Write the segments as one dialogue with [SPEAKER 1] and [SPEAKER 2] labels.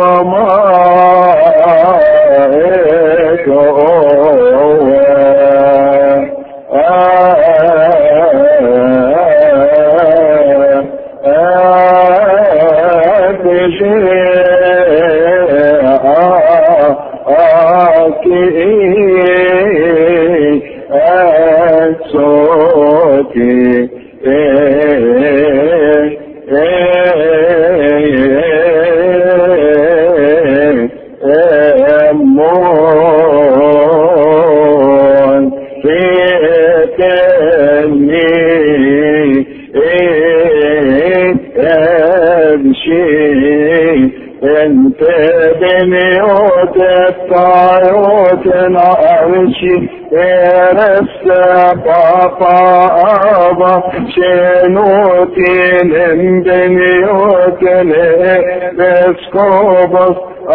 [SPEAKER 1] شنوتين بنيوتين بسكوبس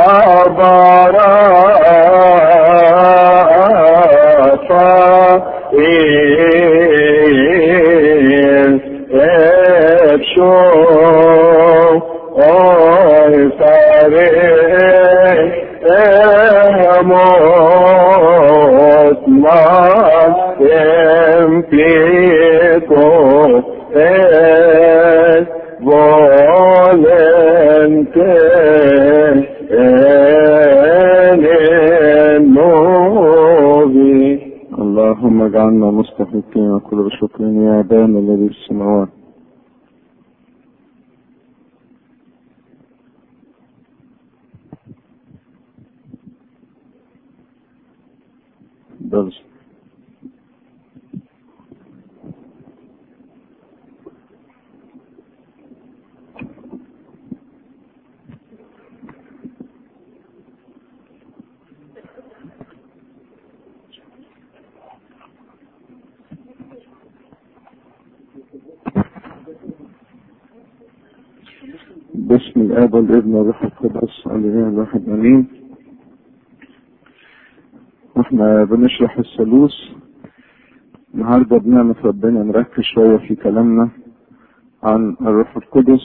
[SPEAKER 1] أبارا إيه شو أوي فاري موت ما implico es volente en النوبي
[SPEAKER 2] اللهم اجعلنا مستحقين وكل بشكر يا ابانا الذي في السماوات درس باسم الاب والابن والروح القدس الاله الواحد امين واحنا بنشرح الثالوث النهارده بنعمة ربنا نركز شوية في كلامنا عن الروح القدس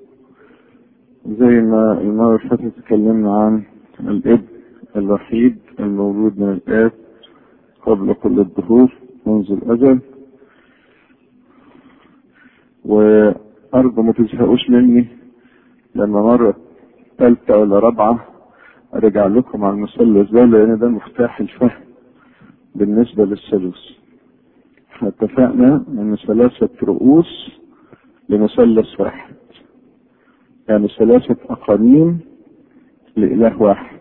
[SPEAKER 2] زي ما المرة اللي فاتت اتكلمنا عن الابن الوحيد المولود من الاب قبل كل الدهور منذ الازل وارجو ما تزهقوش مني لما مرة ثالثة ولا رابعة ارجع لكم على المثلث ده لان ده مفتاح الفهم بالنسبة للثالوث احنا اتفقنا ان ثلاثة رؤوس لمثلث واحد يعني ثلاثة اقانيم لإله واحد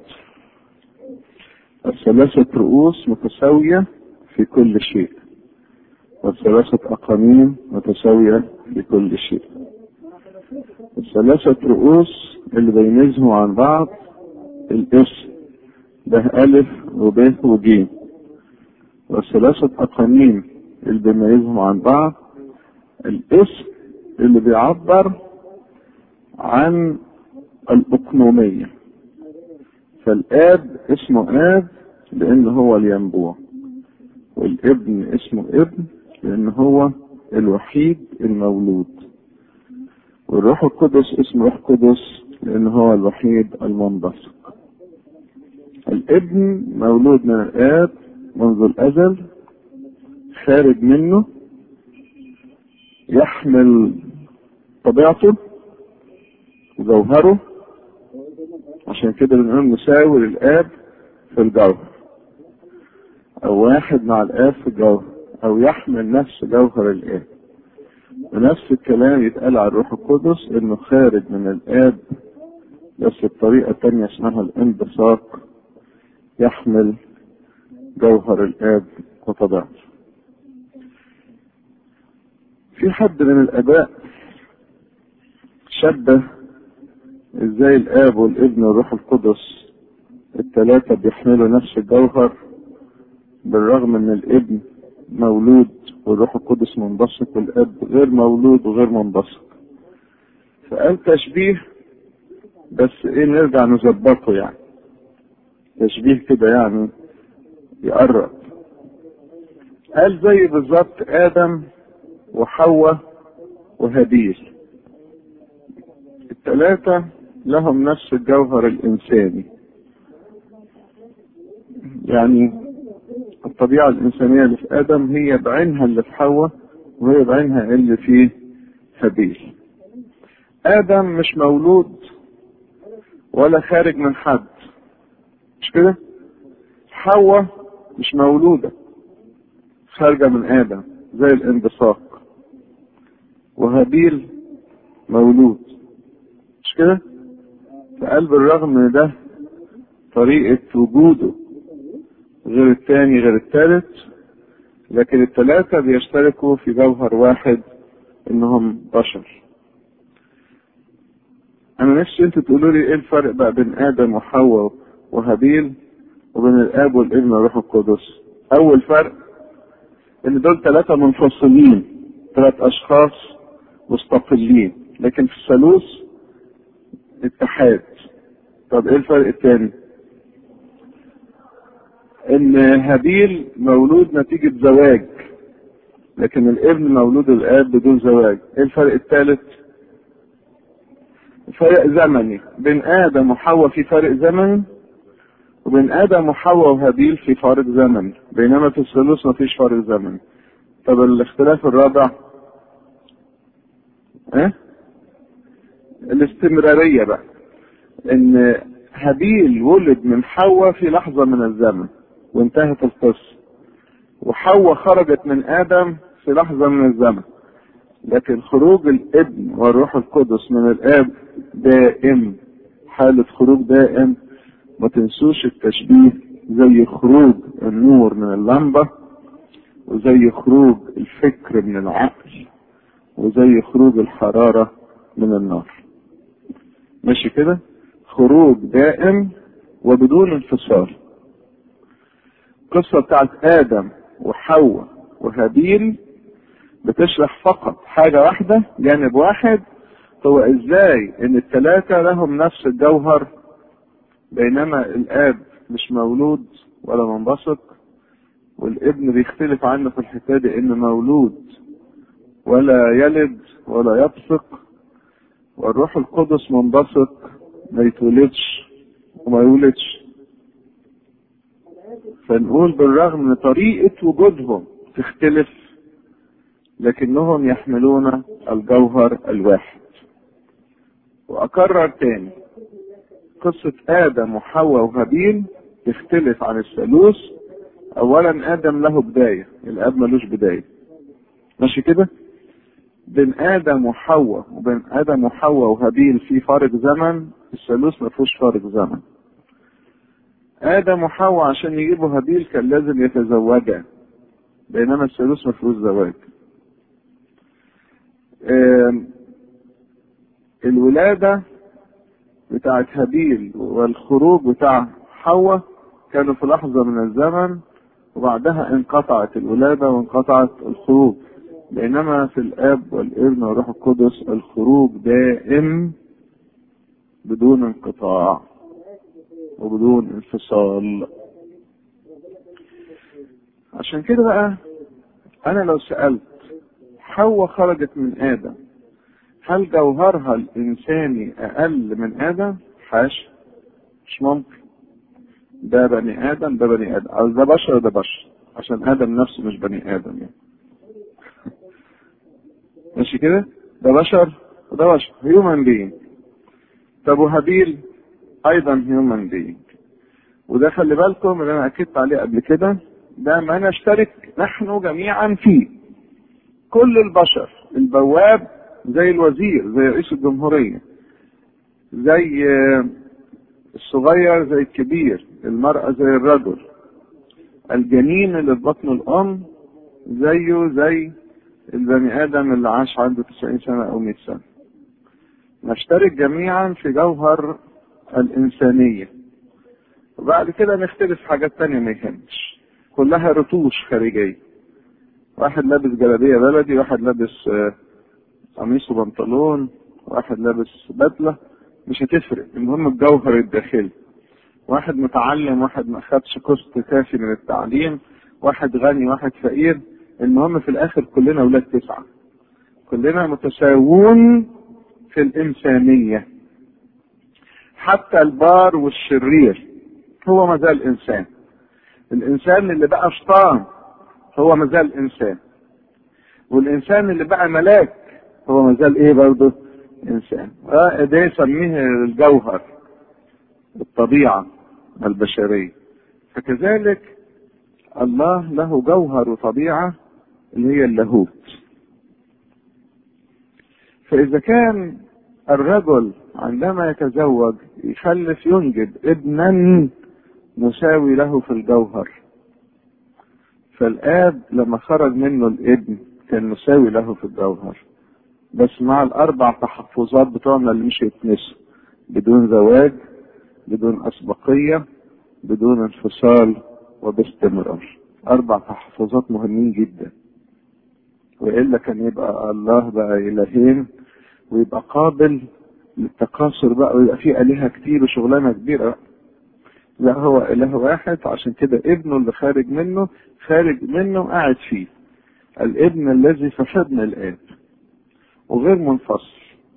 [SPEAKER 2] الثلاثة رؤوس متساوية في كل شيء والثلاثة أقانيم متساوية في كل شيء الثلاثة رؤوس اللي بيميزهم عن بعض الاسم ده ألف وب وج والثلاثة أقانيم اللي بيميزهم عن بعض الاسم اللي بيعبر عن الأقنومية فالآب اسمه آب لأن هو الينبوع والابن اسمه ابن لأن هو الوحيد المولود والروح القدس اسمه روح قدس لأن هو الوحيد المنبثق الابن مولود من الآب منذ الأزل خارج منه يحمل طبيعته وجوهره عشان كده بنقول مساوي للآب في الجوهر أو واحد مع الآب في الجوهر أو يحمل نفس جوهر الآب ونفس الكلام يتقال على الروح القدس إنه خارج من الآب بس بطريقة تانية اسمها الانبثاق يحمل جوهر الآب وطبيعته في حد من الآباء شبه ازاي الآب والابن والروح القدس الثلاثة بيحملوا نفس الجوهر بالرغم ان الابن مولود والروح القدس منبثق والاب غير مولود وغير منبثق فقال تشبيه بس ايه نرجع نظبطه يعني تشبيه كده يعني يقرب قال زي بالظبط ادم وحواء وهابيل الثلاثة لهم نفس الجوهر الإنساني يعني الطبيعة الإنسانية اللي في آدم هي بعينها اللي في حواء وهي بعينها اللي في هابيل آدم مش مولود ولا خارج من حد مش كده؟ حواء مش مولودة خارجة من آدم زي الانبثاق وهابيل مولود مش كده؟ فقال بالرغم من ده طريقة وجوده غير الثاني غير الثالث لكن الثلاثة بيشتركوا في جوهر واحد انهم بشر انا نفسي انتوا تقولوا لي ايه الفرق بقى بين ادم وحواء وهابيل وبين الاب والابن والروح القدس اول فرق ان دول ثلاثة منفصلين ثلاث اشخاص مستقلين لكن في الثالوث اتحاد طب ايه الفرق الثاني ان هابيل مولود نتيجة زواج لكن الابن مولود الاب بدون زواج ايه الفرق الثالث فرق زمني بين ادم وحواء في فرق زمني وبين ادم وحواء وهابيل في فارق زمني بينما في الثالوث مفيش فارق زمني طب الاختلاف الرابع ايه الاستمرارية بقى ان هابيل ولد من حواء في لحظة من الزمن وانتهت القصة وحواء خرجت من آدم في لحظة من الزمن لكن خروج الابن والروح القدس من الآب دائم حالة خروج دائم ما تنسوش التشبيه زي خروج النور من اللمبة وزي خروج الفكر من العقل وزي خروج الحرارة من النار ماشي كده خروج دائم وبدون انفصال القصة بتاعت آدم وحواء وهابيل بتشرح فقط حاجة واحدة جانب واحد هو ازاي ان الثلاثة لهم نفس الجوهر بينما الاب مش مولود ولا منبسط والابن بيختلف عنه في الحكاية دي انه مولود ولا يلد ولا يبصق والروح القدس منبسط ما يتولدش وما يولدش فنقول بالرغم من طريقة وجودهم تختلف لكنهم يحملون الجوهر الواحد وأكرر تاني قصة آدم وحواء وهابيل تختلف عن الثالوث أولا آدم له بداية الآب ملوش بداية ماشي كده بين آدم وحواء وبين آدم وحواء وهابيل في فارق زمن الثالوث ما فيهوش فارق زمن آدم وحواء عشان يجيبوا هابيل كان لازم يتزوجا بينما الثالوث ما فيهوش زواج الولادة بتاعت هابيل والخروج بتاع حواء كانوا في لحظة من الزمن وبعدها انقطعت الولادة وانقطعت الخروج بينما في الاب والابن والروح القدس الخروج دائم بدون انقطاع وبدون انفصال عشان كده بقى انا لو سألت حواء خرجت من ادم هل جوهرها الانساني اقل من ادم حاش مش ممكن ده بني ادم ده بني ادم او ده بشر ده بشر عشان ادم نفسه مش بني ادم يعني ماشي كده ده بشر وده بشر هيومن بينج طب وهابيل ايضا هيومن بينج وده خلي بالكم اللي انا اكدت عليه قبل كده ده ما نشترك نحن جميعا فيه كل البشر البواب زي الوزير زي رئيس الجمهورية زي الصغير زي الكبير المرأة زي الرجل الجنين اللي في بطن الأم زيه زي البني آدم اللي عاش عنده 90 سنة أو 100 سنة نشترك جميعا في جوهر الإنسانية وبعد كده نختلف في حاجات تانية ما يهمش كلها رتوش خارجية واحد لابس جلابية بلدي واحد لابس قميص وبنطلون واحد لابس بدلة مش هتفرق المهم الجوهر الداخلي واحد متعلم واحد ما خدش كوست كافي من التعليم واحد غني واحد فقير المهم في الاخر كلنا ولاد تسعة كلنا متساوون في الانسانية حتى البار والشرير هو ما زال انسان الانسان اللي بقى شيطان هو ما زال انسان والانسان اللي بقى ملاك هو ما زال ايه برضه انسان آه ده يسميه الجوهر الطبيعه البشريه فكذلك الله له جوهر وطبيعه اللي هي اللاهوت فاذا كان الرجل عندما يتزوج يخلف ينجب ابنا مساوي له في الجوهر فالاب لما خرج منه الابن كان مساوي له في الجوهر بس مع الاربع تحفظات بتوعنا اللي مش يتنسوا بدون زواج بدون اسبقيه بدون انفصال وباستمرار اربع تحفظات مهمين جدا والا كان يبقى الله بقى الهين ويبقى قابل للتكاثر بقى ويبقى فيه الهه كتير وشغلانه كبيره لا هو اله واحد عشان كده ابنه اللي خارج منه خارج منه قاعد فيه الابن الذي في حضن الاب وغير منفصل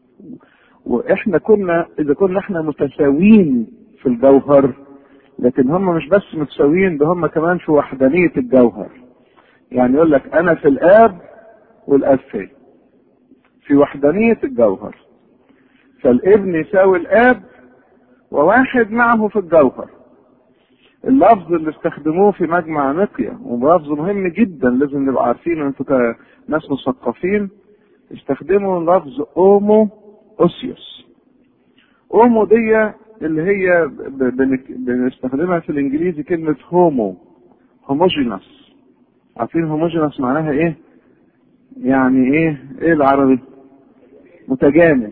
[SPEAKER 2] واحنا كنا اذا كنا احنا متساويين في الجوهر لكن هم مش بس متساويين ده هم كمان في وحدانيه الجوهر يعني يقول لك انا في الاب والاب فيا في وحدانيه الجوهر فالابن يساوي الاب وواحد معه في الجوهر اللفظ اللي استخدموه في مجمع نقيا ولفظ مهم جدا لازم نبقى عارفينه انتوا كناس مثقفين استخدموا لفظ اومو اوسيوس اومو دي اللي هي بنستخدمها في الانجليزي كلمة هومو هوموجينس عارفين هوموجينس معناها ايه يعني ايه ايه العربي متجانس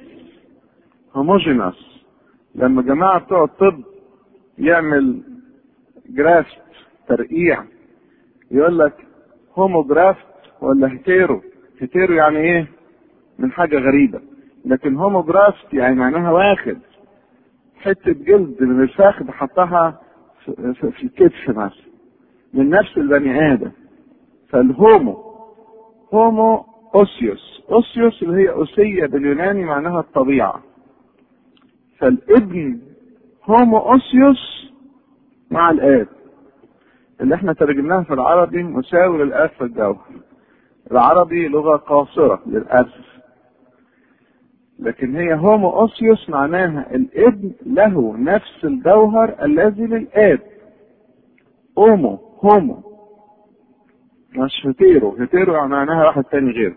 [SPEAKER 2] هوموجينس لما جماعة بتوع الطب يعمل جرافت ترقيع يقول لك هوموجرافت ولا هيتيرو هيتيرو يعني ايه من حاجة غريبة لكن هوموجرافت يعني معناها واخد حتة جلد من الفخذ حطها في الكتف مثلا من نفس البني ادم فالهومو هومو اوسيوس اوسيوس اللي هي اوسية باليوناني معناها الطبيعة فالابن هومو اوسيوس مع الاب اللي احنا ترجمناها في العربي مساوي للاب في الجوهر العربي لغة قاصرة للأسف لكن هي هومو اوسيوس معناها الابن له نفس الجوهر الذي للاب اومو هومو مش هتيرو هتيرو يعني معناها واحد تاني غيره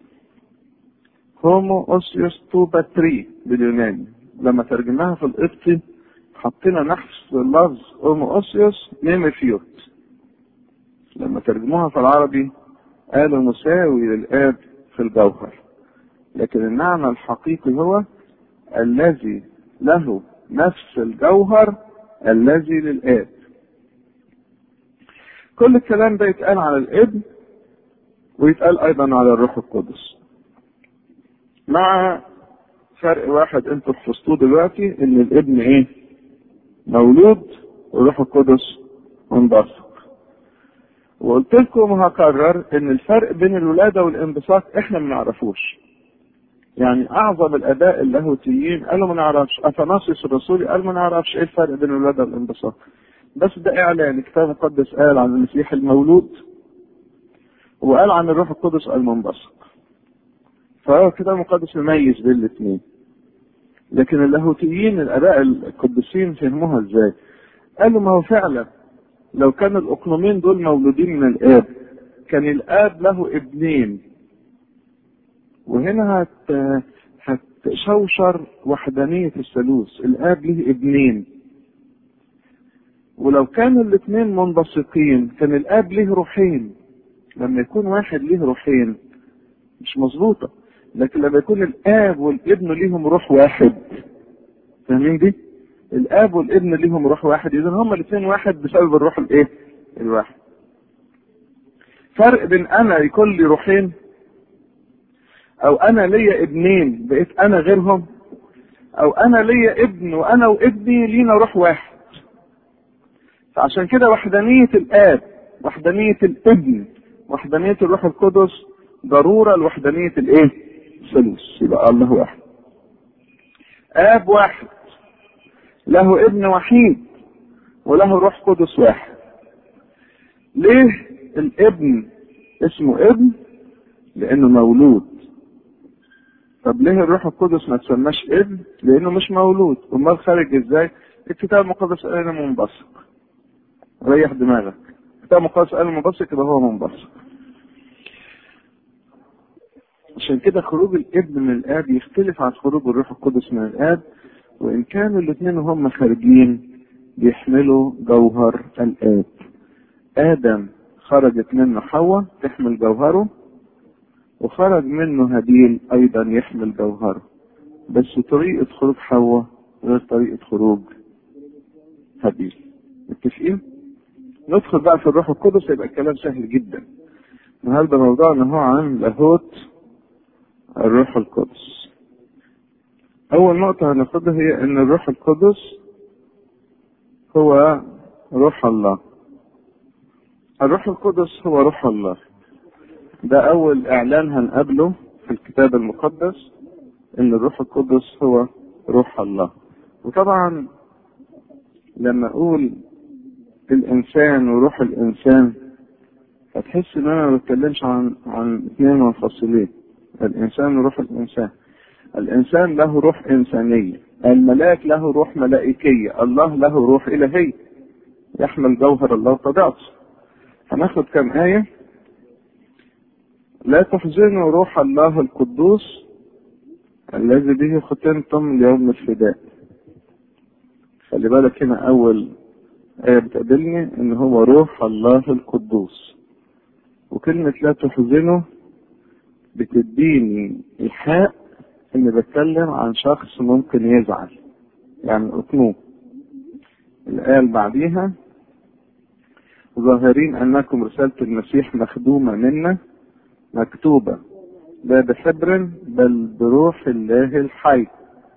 [SPEAKER 2] هومو اوسيوس توبا تري باليوناني لما ترجمناها في القبطي حطينا نفس اللفظ هومو اوسيوس نيمفيوت لما ترجموها في العربي قالوا مساوي للاب في الجوهر لكن المعنى الحقيقي هو الذي له نفس الجوهر الذي للاب كل الكلام ده يتقال على الابن ويتقال ايضا على الروح القدس مع فرق واحد انتوا حفظتوه دلوقتي ان الابن ايه مولود والروح القدس منبثق وقلت لكم وهكرر ان الفرق بين الولاده والانبثاق احنا ما نعرفوش يعني اعظم الاباء اللاهوتيين قالوا ما نعرفش اثناسيوس الرسولي قال ما نعرفش ايه الفرق بين الولاده والانبثاق بس ده اعلان الكتاب المقدس قال عن المسيح المولود وقال عن الروح القدس المنبثق فهو الكتاب المقدس يميز بين الاثنين لكن اللاهوتيين الاباء القديسين فهموها ازاي قالوا ما هو فعلا لو كان الاقنومين دول مولودين من الاب كان الاب له ابنين وهنا هت هتشوشر وحدانية الثالوث الاب له ابنين ولو كانوا الاثنين منبثقين كان الاب له روحين لما يكون واحد له روحين مش مظبوطة لكن لما يكون الاب والابن ليهم روح واحد فاهمين دي؟ الاب والابن ليهم روح واحد اذا هما الاثنين واحد بسبب الروح الايه؟ الواحد. فرق بين انا يكون لي روحين او انا ليا ابنين بقيت انا غيرهم او انا ليا ابن وانا وابني لينا روح واحد. فعشان كده وحدانية الاب وحدانية الابن وحدانية الروح القدس ضرورة لوحدانية الايه؟ الثالوث يبقى الله واحد. اب واحد له ابن وحيد وله روح قدس واحد ليه الابن اسمه ابن لانه مولود طب ليه الروح القدس ما تسماش ابن لانه مش مولود امال خارج ازاي الكتاب المقدس قال انه منبثق ريح دماغك الكتاب المقدس قال منبثق يبقى هو منبثق عشان كده خروج الابن من الاب يختلف عن خروج الروح القدس من الاب وان كانوا الاثنين هم خارجين بيحملوا جوهر الاب ادم خرجت منه حواء تحمل جوهره وخرج منه هابيل ايضا يحمل جوهره بس طريقة خروج حواء غير طريقة خروج هابيل متفقين؟ ندخل بقى في الروح القدس يبقى الكلام سهل جدا النهارده موضوعنا هو عن لاهوت الروح القدس أول نقطة هناخدها هي إن الروح القدس هو روح الله الروح القدس هو روح الله ده أول إعلان هنقابله في الكتاب المقدس إن الروح القدس هو روح الله وطبعا لما أقول الإنسان وروح الإنسان هتحس إن أنا ما بتكلمش عن عن اثنين منفصلين الإنسان وروح الإنسان الإنسان له روح إنسانية الملاك له روح ملائكية الله له روح إلهية يحمل جوهر الله وطبيعته هناخد كم آية لا تحزنوا روح الله القدوس الذي به ختمتم ليوم الفداء خلي بالك هنا أول آية بتقابلني إن هو روح الله القدوس وكلمة لا تحزنوا بتديني إيحاء إني بتكلم عن شخص ممكن يزعل يعني أطنوه الآية اللي بعديها ظاهرين أنكم رسالة المسيح مخدومة منا مكتوبة لا بحبر بل بروح الله الحي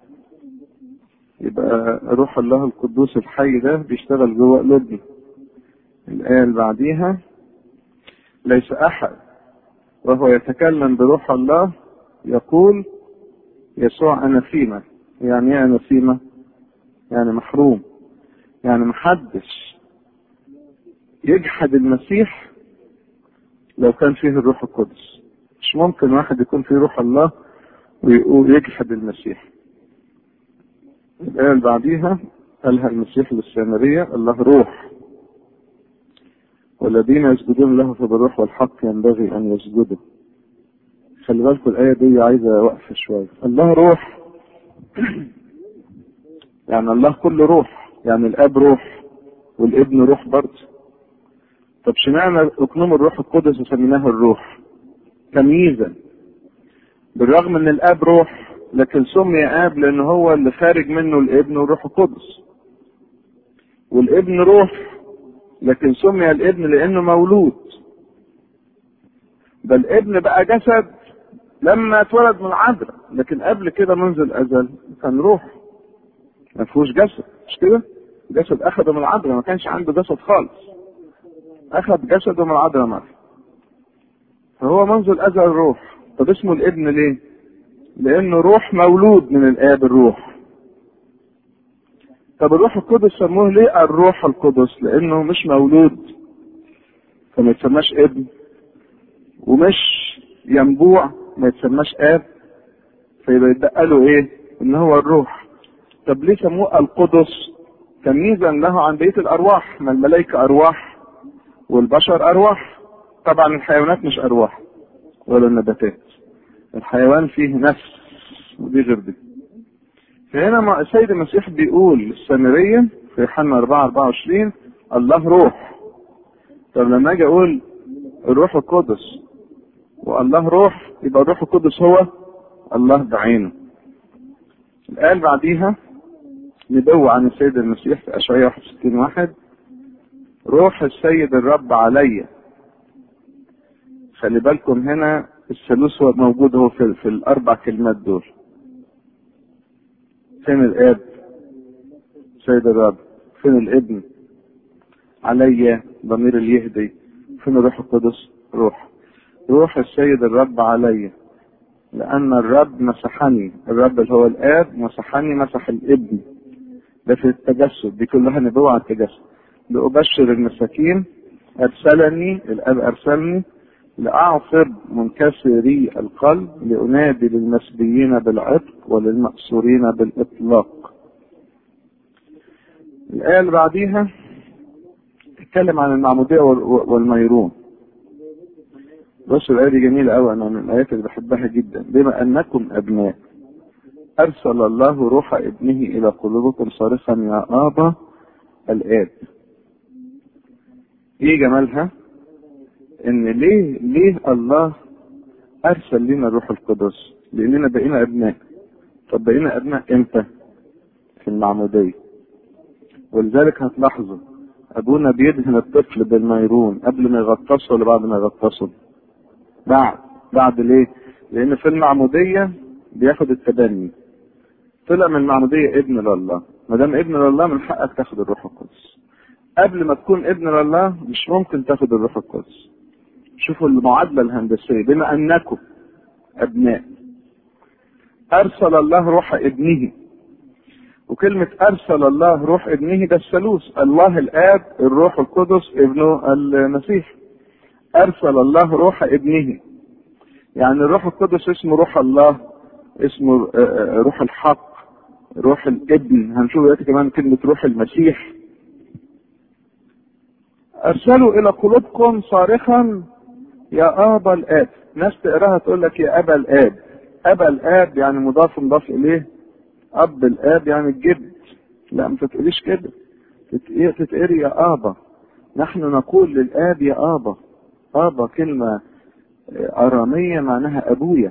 [SPEAKER 2] يبقى روح الله القدوس الحي ده بيشتغل جوه قلوبنا الآية اللي بعديها ليس أحد وهو يتكلم بروح الله يقول يسوع أناثيما يعني ايه أناثيما؟ يعني محروم يعني محدش يجحد المسيح لو كان فيه الروح القدس مش ممكن واحد يكون فيه روح الله ويقول يجحد المسيح الآية اللي بعديها قالها المسيح للسامرية الله روح والذين يسجدون له فبالروح والحق ينبغي أن يسجدوا خلي بالكم الآية دي عايزة وقفة شوية الله روح يعني الله كله روح يعني الآب روح والابن روح برضه طب شمعنا اقنوم الروح القدس وسميناه الروح تمييزا بالرغم ان الاب روح لكن سمي اب لان هو اللي خارج منه الابن والروح القدس والابن روح لكن سمي الابن لانه مولود ده الابن بقى جسد لما اتولد من العذراء لكن قبل كده منذ الازل كان روح ما فيهوش جسد مش كده جسد اخده من العذراء ما كانش عنده جسد خالص اخذ جسده من العذراء مرة فهو منذ الازل روح طب اسمه الابن ليه لانه روح مولود من الاب الروح طب الروح القدس سموه ليه الروح القدس لانه مش مولود فما يتسماش ابن ومش ينبوع ما يتسماش اب فيبقى يتبقى له ايه ان هو الروح طب ليه سموه القدس تمييزا له عن بقيه الارواح ما الملائكه ارواح والبشر ارواح طبعا الحيوانات مش ارواح ولا النباتات الحيوان فيه نفس ودي غير دي فهنا السيد المسيح بيقول للسامرية في يوحنا 4 24 الله روح طب لما اجي اقول الروح القدس والله روح يبقى الروح القدس هو الله بعينه الآية اللي بعديها نبوة عن السيد المسيح في أشعياء 61 واحد روح السيد الرب علي خلي بالكم هنا الثالوث هو موجود هو في, في الأربع كلمات دول فين الآب سيد الرب فين الابن علي ضمير اليهدي فين الروح القدس روح روح السيد الرب علي لأن الرب مسحني الرب اللي هو الآب مسحني مسح الابن ده في التجسد دي كلها نبوة عن التجسد لأبشر المساكين أرسلني الآب أرسلني لأعصب منكسري القلب لأنادي للمسبيين بالعتق وللمأسورين بالإطلاق الآية اللي بعديها تتكلم عن المعمودية والميرون بص الآية دي جميلة أوي أنا من الآيات اللي بحبها جدا بما أنكم أبناء أرسل الله روح ابنه إلى قلوبكم صارخا يا آبا الآب إيه جمالها؟ إن ليه ليه الله أرسل لنا الروح القدس؟ لأننا بقينا أبناء طب بقينا أبناء إمتى؟ في المعمودية ولذلك هتلاحظوا أبونا بيدهن الطفل بالميرون قبل ما يغطسه ولا بعد ما يغطسه؟ بعد بعد ليه؟ لأن في المعمودية بياخد التبني طلع من المعمودية ابن لله ما دام ابن لله من حقك تاخد الروح القدس قبل ما تكون ابن لله مش ممكن تاخد الروح القدس شوفوا المعادلة الهندسية بما أنكم أبناء أرسل الله روح ابنه وكلمة أرسل الله روح ابنه ده الثالوث الله الآب الروح القدس ابنه المسيح أرسل الله روح ابنه يعني الروح القدس اسمه روح الله اسمه روح الحق روح الابن هنشوف دلوقتي كمان كلمة روح المسيح أرسلوا إلى قلوبكم صارخا يا أبا الآب ناس تقراها تقول لك يا أبا الآب أبا الآب يعني مضاف مضاف إليه أب الآب يعني الجد لا ما تتقوليش كده تتقري يا آبا نحن نقول للآب يا آبا آبا كلمة أرامية معناها أبويا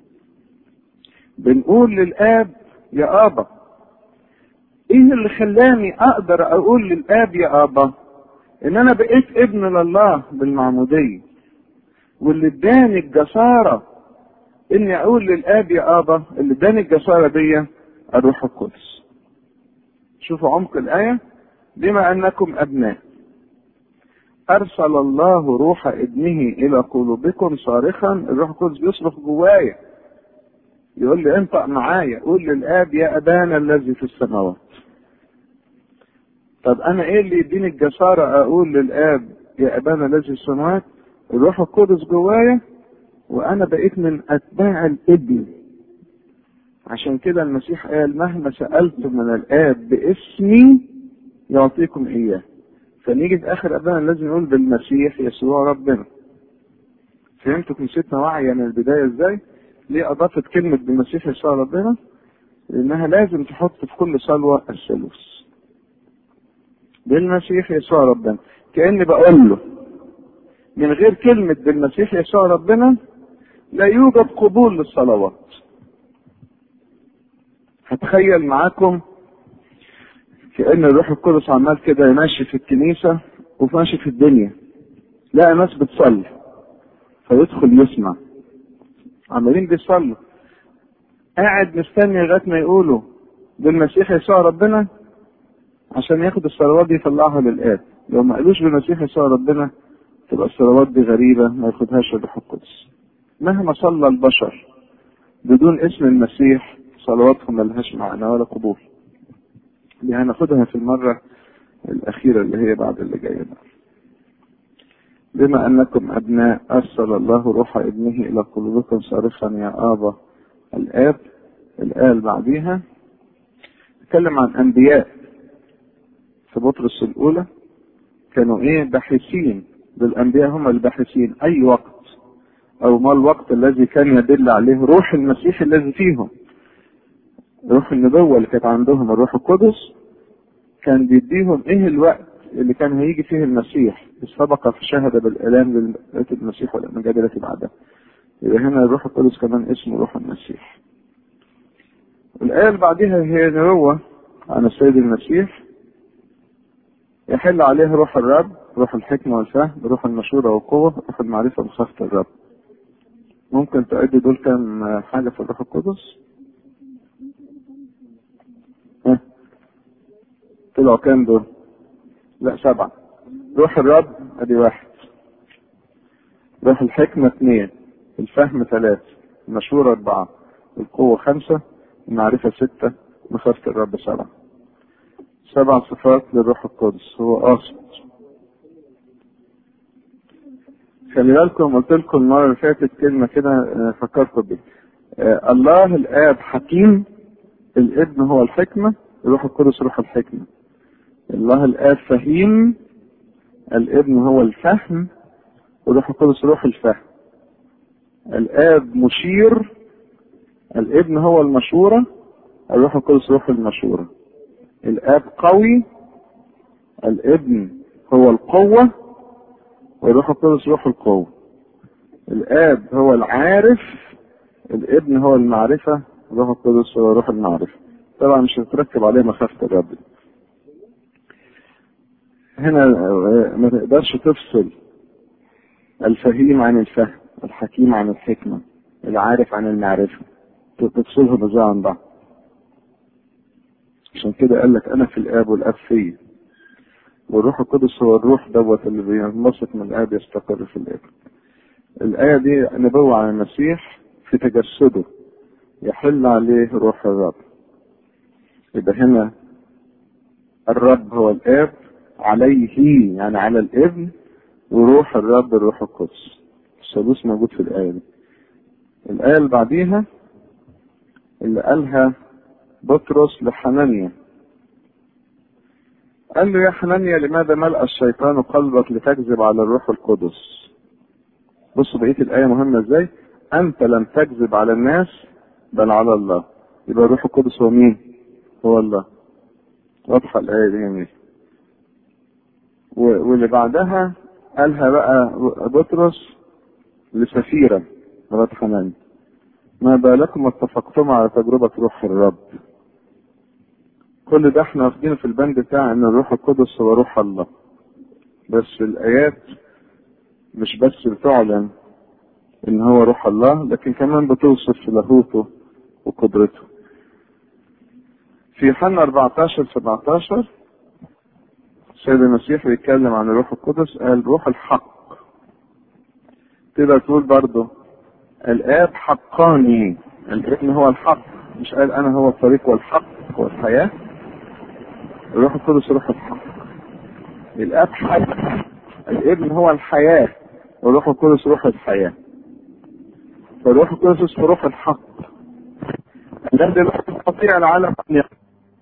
[SPEAKER 2] بنقول للآب يا آبا إيه اللي خلاني أقدر أقول للآب يا آبا إن أنا بقيت ابن لله بالمعمودية واللي اداني الجسارة إني أقول للآب يا آبا اللي اداني الجسارة دي الروح القدس شوفوا عمق الآية بما أنكم أبناء أرسل الله روح ابنه إلى قلوبكم صارخا الروح القدس بيصرخ جوايا يقول لي انطق معايا قول للآب يا أبانا الذي في السماوات طب أنا إيه اللي يديني الجسارة أقول للآب يا أبانا الذي في السماوات الروح القدس جوايا وأنا بقيت من أتباع الابن عشان كده المسيح قال مهما سألتم من الآب باسمي يعطيكم إياه فنيجي في آخر أبانا لازم نقول بالمسيح يسوع ربنا فهمتوا كنيستنا واعية من البداية إزاي؟ ليه أضافت كلمة بالمسيح يسوع ربنا؟ لأنها لازم تحط في كل صلوة الثالوث. بالمسيح يسوع ربنا، كأني بقول له من غير كلمة بالمسيح يسوع ربنا لا يوجد قبول للصلوات. هتخيل معاكم كأن الروح القدس عمال كده ماشي في الكنيسة وماشي في الدنيا. لقى ناس بتصلي فيدخل يسمع عمالين بيصلوا قاعد مستني لغايه ما يقولوا بالمسيح يسوع ربنا عشان ياخد الصلوات دي يطلعها للآب لو ما قالوش بالمسيح يسوع ربنا تبقى الصلوات دي غريبة ما ياخدهاش الروح القدس مهما صلى البشر بدون اسم المسيح صلواتهم ملهاش معنى ولا قبول دي هناخدها في المرة الأخيرة اللي هي بعد اللي جاية بقى بما أنكم أبناء أرسل الله روح ابنه إلى قلوبكم صارخا يا آبا الآب الآية اللي بعديها تكلم عن أنبياء في بطرس الأولى كانوا إيه باحثين بالأنبياء هم الباحثين أي وقت أو ما الوقت الذي كان يدل عليه روح المسيح الذي فيهم روح النبوة اللي كانت عندهم الروح القدس كان بيديهم إيه الوقت اللي كان هيجي فيه المسيح السبق في شهد بالإعلام للآية المسيح والأمجاد التي بعدها يبقى هنا الروح القدس كمان اسمه روح المسيح الآية اللي بعدها هي نبوة عن السيد المسيح يحل عليه روح الرب روح الحكمة والفهم روح المشورة والقوة روح المعرفة وخافة الرب ممكن تعد دول كام حاجة في الروح القدس ها طلعوا كام دول لا سبعة روح الرب ادي واحد روح الحكمة اثنين الفهم ثلاثة المشورة أربعة القوة خمسة المعرفة ستة مخافة الرب سبعة سبع صفات للروح القدس هو قاصد خلي بالكم قلت لكم المرة اللي فاتت كلمة كده آه، فكرت بيها آه، الله الآب حكيم الابن هو الحكمة الروح القدس روح الحكمة الله الآب فهيم الابن هو الفهم والروح القدس روح الفهم الآب مشير الابن هو المشورة الروح القدس روح المشورة الآب قوي الابن هو القوة والروح القدس روح القوة الآب هو العارف الابن هو المعرفة الروح القدس هو روح المعرفة طبعا مش هتركب عليه مخافة الرب هنا آه، ما تقدرش تفصل الفهيم عن الفهم الحكيم عن الحكمة العارف عن المعرفة تفصلهم ازاي عن بعض عشان كده قال لك انا في الاب والاب فيا والروح القدس هو الروح دوت اللي بينبسط من الاب يستقر في الابن الآية دي نبوة عن المسيح في تجسده يحل عليه روح الرب يبقى هنا الرب هو الآب عليه يعني على الابن وروح الرب الروح القدس الثالوث موجود في الآية دي الآية اللي بعديها اللي قالها بطرس لحنانيا قال له يا حنانيا لماذا ملأ الشيطان قلبك لتكذب على الروح القدس بصوا بقية الآية مهمة ازاي أنت لم تكذب على الناس بل على الله يبقى الروح القدس هو مين هو الله واضحة الآية دي جميل و- واللي بعدها قالها بقى بطرس لسفيرة مرات حنان ما بالكم اتفقتم على تجربة روح الرب كل ده احنا واخدينه في البند بتاع ان الروح القدس هو روح الله بس الآيات مش بس بتعلن ان هو روح الله لكن كمان بتوصف لاهوته وقدرته في يوحنا 14 17 السيد المسيح بيتكلم عن الروح القدس قال روح الحق تقدر تقول برضه الآب حقاني الابن هو الحق مش قال أنا هو الطريق والحق والحياة الروح القدس روح الحق الآب حي الابن هو الحياة والروح القدس روح الحياة فالروح القدس اسمه روح الحق الذي لا يستطيع العالم أن يراه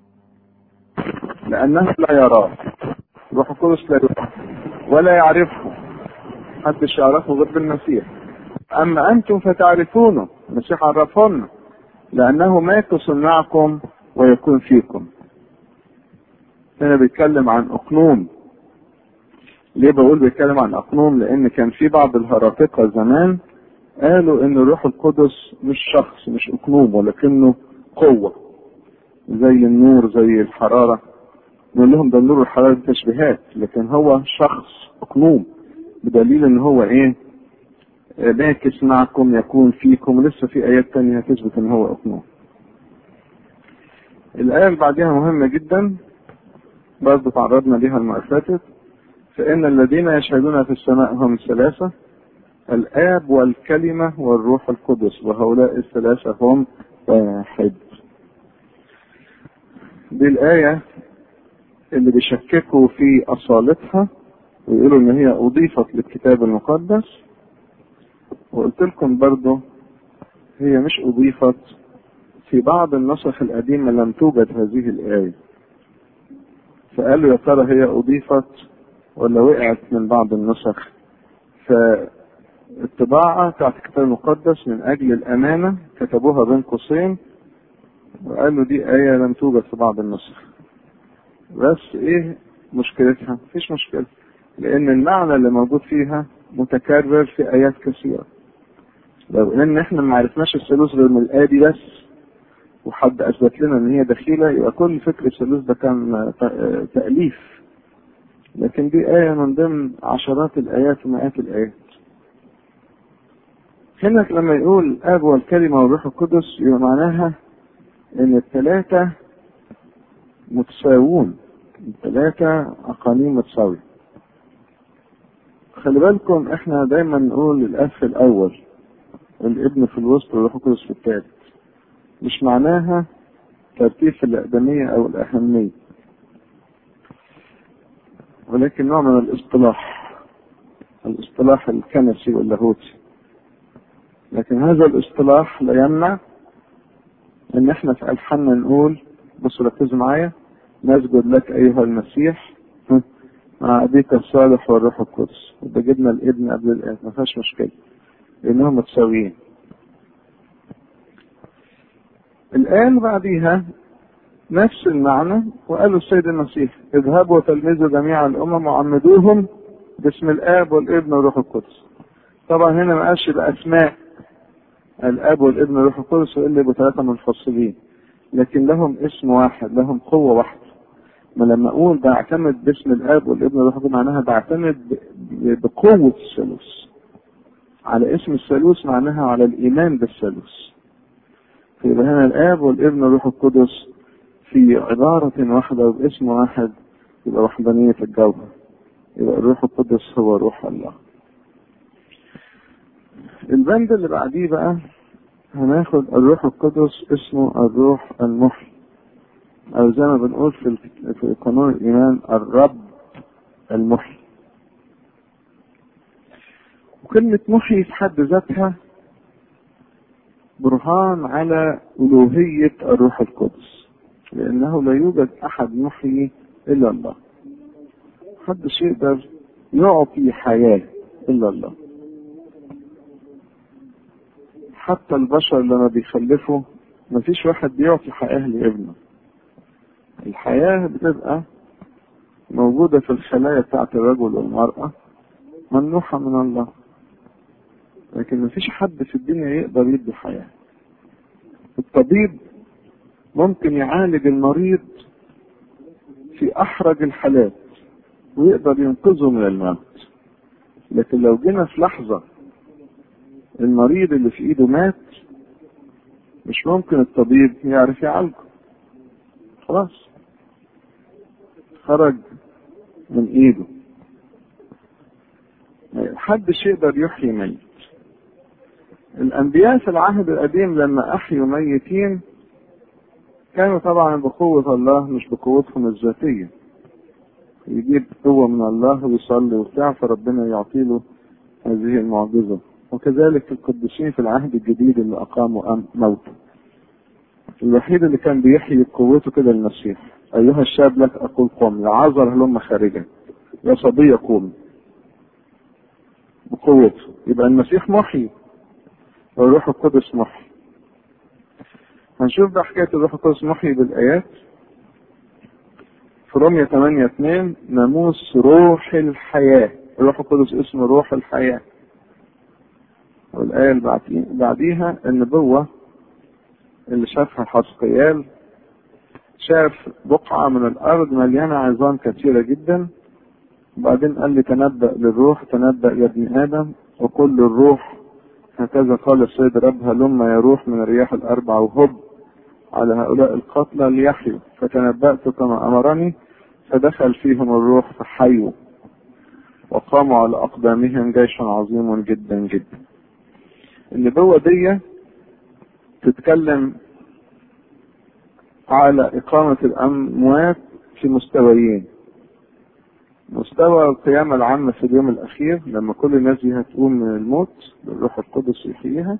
[SPEAKER 2] لأنه لا يراه الروح القدس لا يراه ولا يعرفه محدش يعرفه غير بالمسيح أما أنتم فتعرفونه المسيح عرفهن لأنه ماكس معكم ويكون فيكم هنا بيتكلم عن أقنوم ليه بقول بيتكلم عن أقنوم لأن كان في بعض الهراطقة زمان قالوا إن الروح القدس مش شخص مش أقنوم ولكنه قوة زي النور زي الحرارة نقول لهم ده النور والحرارة دي تشبيهات لكن هو شخص أقنوم بدليل إن هو إيه باكس معكم يكون فيكم لسه في آيات تانية تثبت إن هو أقنوم الآية اللي بعدها مهمة جدا برضه تعرضنا ليها المرة اللي فاتت فإن الذين يشهدون في السماء هم ثلاثة الآب والكلمة والروح القدس وهؤلاء الثلاثة هم واحد دي الآية اللي بيشككوا في أصالتها ويقولوا إن هي أضيفت للكتاب المقدس وقلت لكم برضه هي مش أضيفت في بعض النسخ القديمة لم توجد هذه الآية فقالوا يا ترى هي أضيفت ولا وقعت من بعض النسخ فالطباعة بتاعت الكتاب المقدس من أجل الأمانة كتبوها بين قوسين وقالوا دي آية لم توجد في بعض النسخ بس إيه مشكلتها؟ مفيش مشكلة لأن المعنى اللي موجود فيها متكرر في آيات كثيرة لو ان احنا ما عرفناش الثالوث غير من الآية دي بس وحد اثبت لنا ان هي دخيلة يبقى كل فكر الثالوث ده كان تأليف لكن دي آية من ضمن عشرات الآيات ومئات الآيات هنا لما يقول الآب والكلمة والروح القدس يبقى معناها إن الثلاثة متساوون الثلاثة أقانيم متساوية خلي بالكم احنا دايما نقول الاب في الاول الابن في الوسط والروح القدس في الثالث مش معناها ترتيب في الاقدميه او الاهميه ولكن نوع من الاصطلاح الاصطلاح الكنسي واللاهوتي لكن هذا الاصطلاح لا يمنع ان احنا في الحنا نقول بصوا ركزوا معايا نسجد لك ايها المسيح مع ابيك الصالح والروح القدس وده جبنا الابن قبل الاب ما فيهاش مشكله لانهم متساويين الآن بعديها نفس المعنى وقالوا السيد المسيح اذهبوا وتلمذوا جميع الأمم وعمدوهم باسم الآب والابن والروح القدس طبعا هنا ما قالش بأسماء الآب والابن والروح القدس وإلا يبقوا ثلاثة منفصلين لكن لهم اسم واحد لهم قوة واحدة ما لما أقول بعتمد باسم الآب والابن والروح القدس معناها بعتمد بقوة الثالوث على اسم الثالوث معناها على الإيمان بالثالوث يبقى هنا الآب والابن والروح القدس في عبارة واحدة وباسم واحد يبقى وحدانية الجوهر يبقى الروح القدس هو روح الله البند اللي بعديه بقى هناخد الروح القدس اسمه الروح المحيي او زي ما بنقول في في قانون الايمان الرب المحيي وكلمة محيي في حد ذاتها برهان على ألوهية الروح القدس لأنه لا يوجد أحد محيي إلا الله محدش يقدر يعطي حياة إلا الله حتى البشر لما بيخلفوا مفيش واحد بيعطي حياة لابنه الحياة بتبقى موجودة في الخلايا بتاعت الرجل والمرأة ممنوحة من الله لكن مفيش حد في الدنيا يقدر يدي حياة الطبيب ممكن يعالج المريض في أحرج الحالات ويقدر ينقذه من الموت لكن لو جينا في لحظة المريض اللي في ايده مات مش ممكن الطبيب يعرف يعالجه خلاص خرج من ايده محدش يقدر يحيي ميت الانبياء في العهد القديم لما احيوا ميتين كانوا طبعا بقوة الله مش بقوتهم الذاتية يجيب قوة من الله ويصلي وبتاع فربنا يعطي له هذه المعجزة وكذلك القديسين في العهد الجديد اللي أقاموا موت الوحيد اللي كان بيحيي بقوته كده المسيح أيها الشاب لك أقول قم لعذر هلم خارجا يا صبي قوم بقوته يبقى المسيح محيي والروح القدس محيي هنشوف بقى حكاية الروح القدس محيي بالآيات في رومية 8 2 ناموس روح الحياة الروح القدس اسمه روح الحياة والآية اللي بعديها النبوة اللي شافها حسقيال شاف بقعة من الأرض مليانة عظام كثيرة جدا وبعدين قال لي تنبأ للروح تنبأ يا ابن آدم وقل للروح هكذا قال السيد رب هلما يروح من الرياح الأربع وهب على هؤلاء القتلى ليحيوا فتنبأت كما أمرني فدخل فيهم الروح فحيوا وقاموا على أقدامهم جيش عظيم جدا جدا النبوة دي تتكلم على إقامة الأموات في مستويين مستوى القيامة العامة في اليوم الأخير لما كل الناس دي هتقوم من الموت بالروح القدس يحييها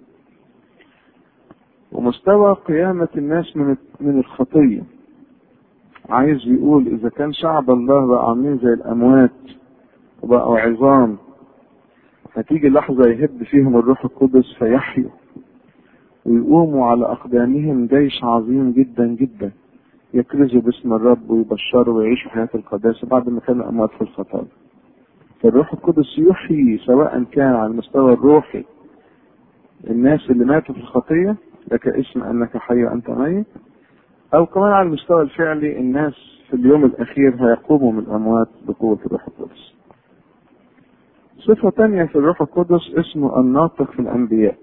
[SPEAKER 2] ومستوى قيامة الناس من من الخطية عايز يقول إذا كان شعب الله بقى عاملين زي الأموات وبقوا عظام هتيجي لحظة يهب فيهم الروح القدس فيحيوا ويقوموا على أقدامهم جيش عظيم جدا جدا يكرزوا باسم الرب ويبشروا ويعيشوا حياة القداسة بعد ما كانوا أموات في الخطايا فالروح القدس يحيي سواء كان على المستوى الروحي الناس اللي ماتوا في الخطية لك اسم أنك حي وأنت ميت أو كمان على المستوى الفعلي الناس في اليوم الأخير هيقوموا من الأموات بقوة الروح القدس صفة تانية في الروح القدس اسمه الناطق في الأنبياء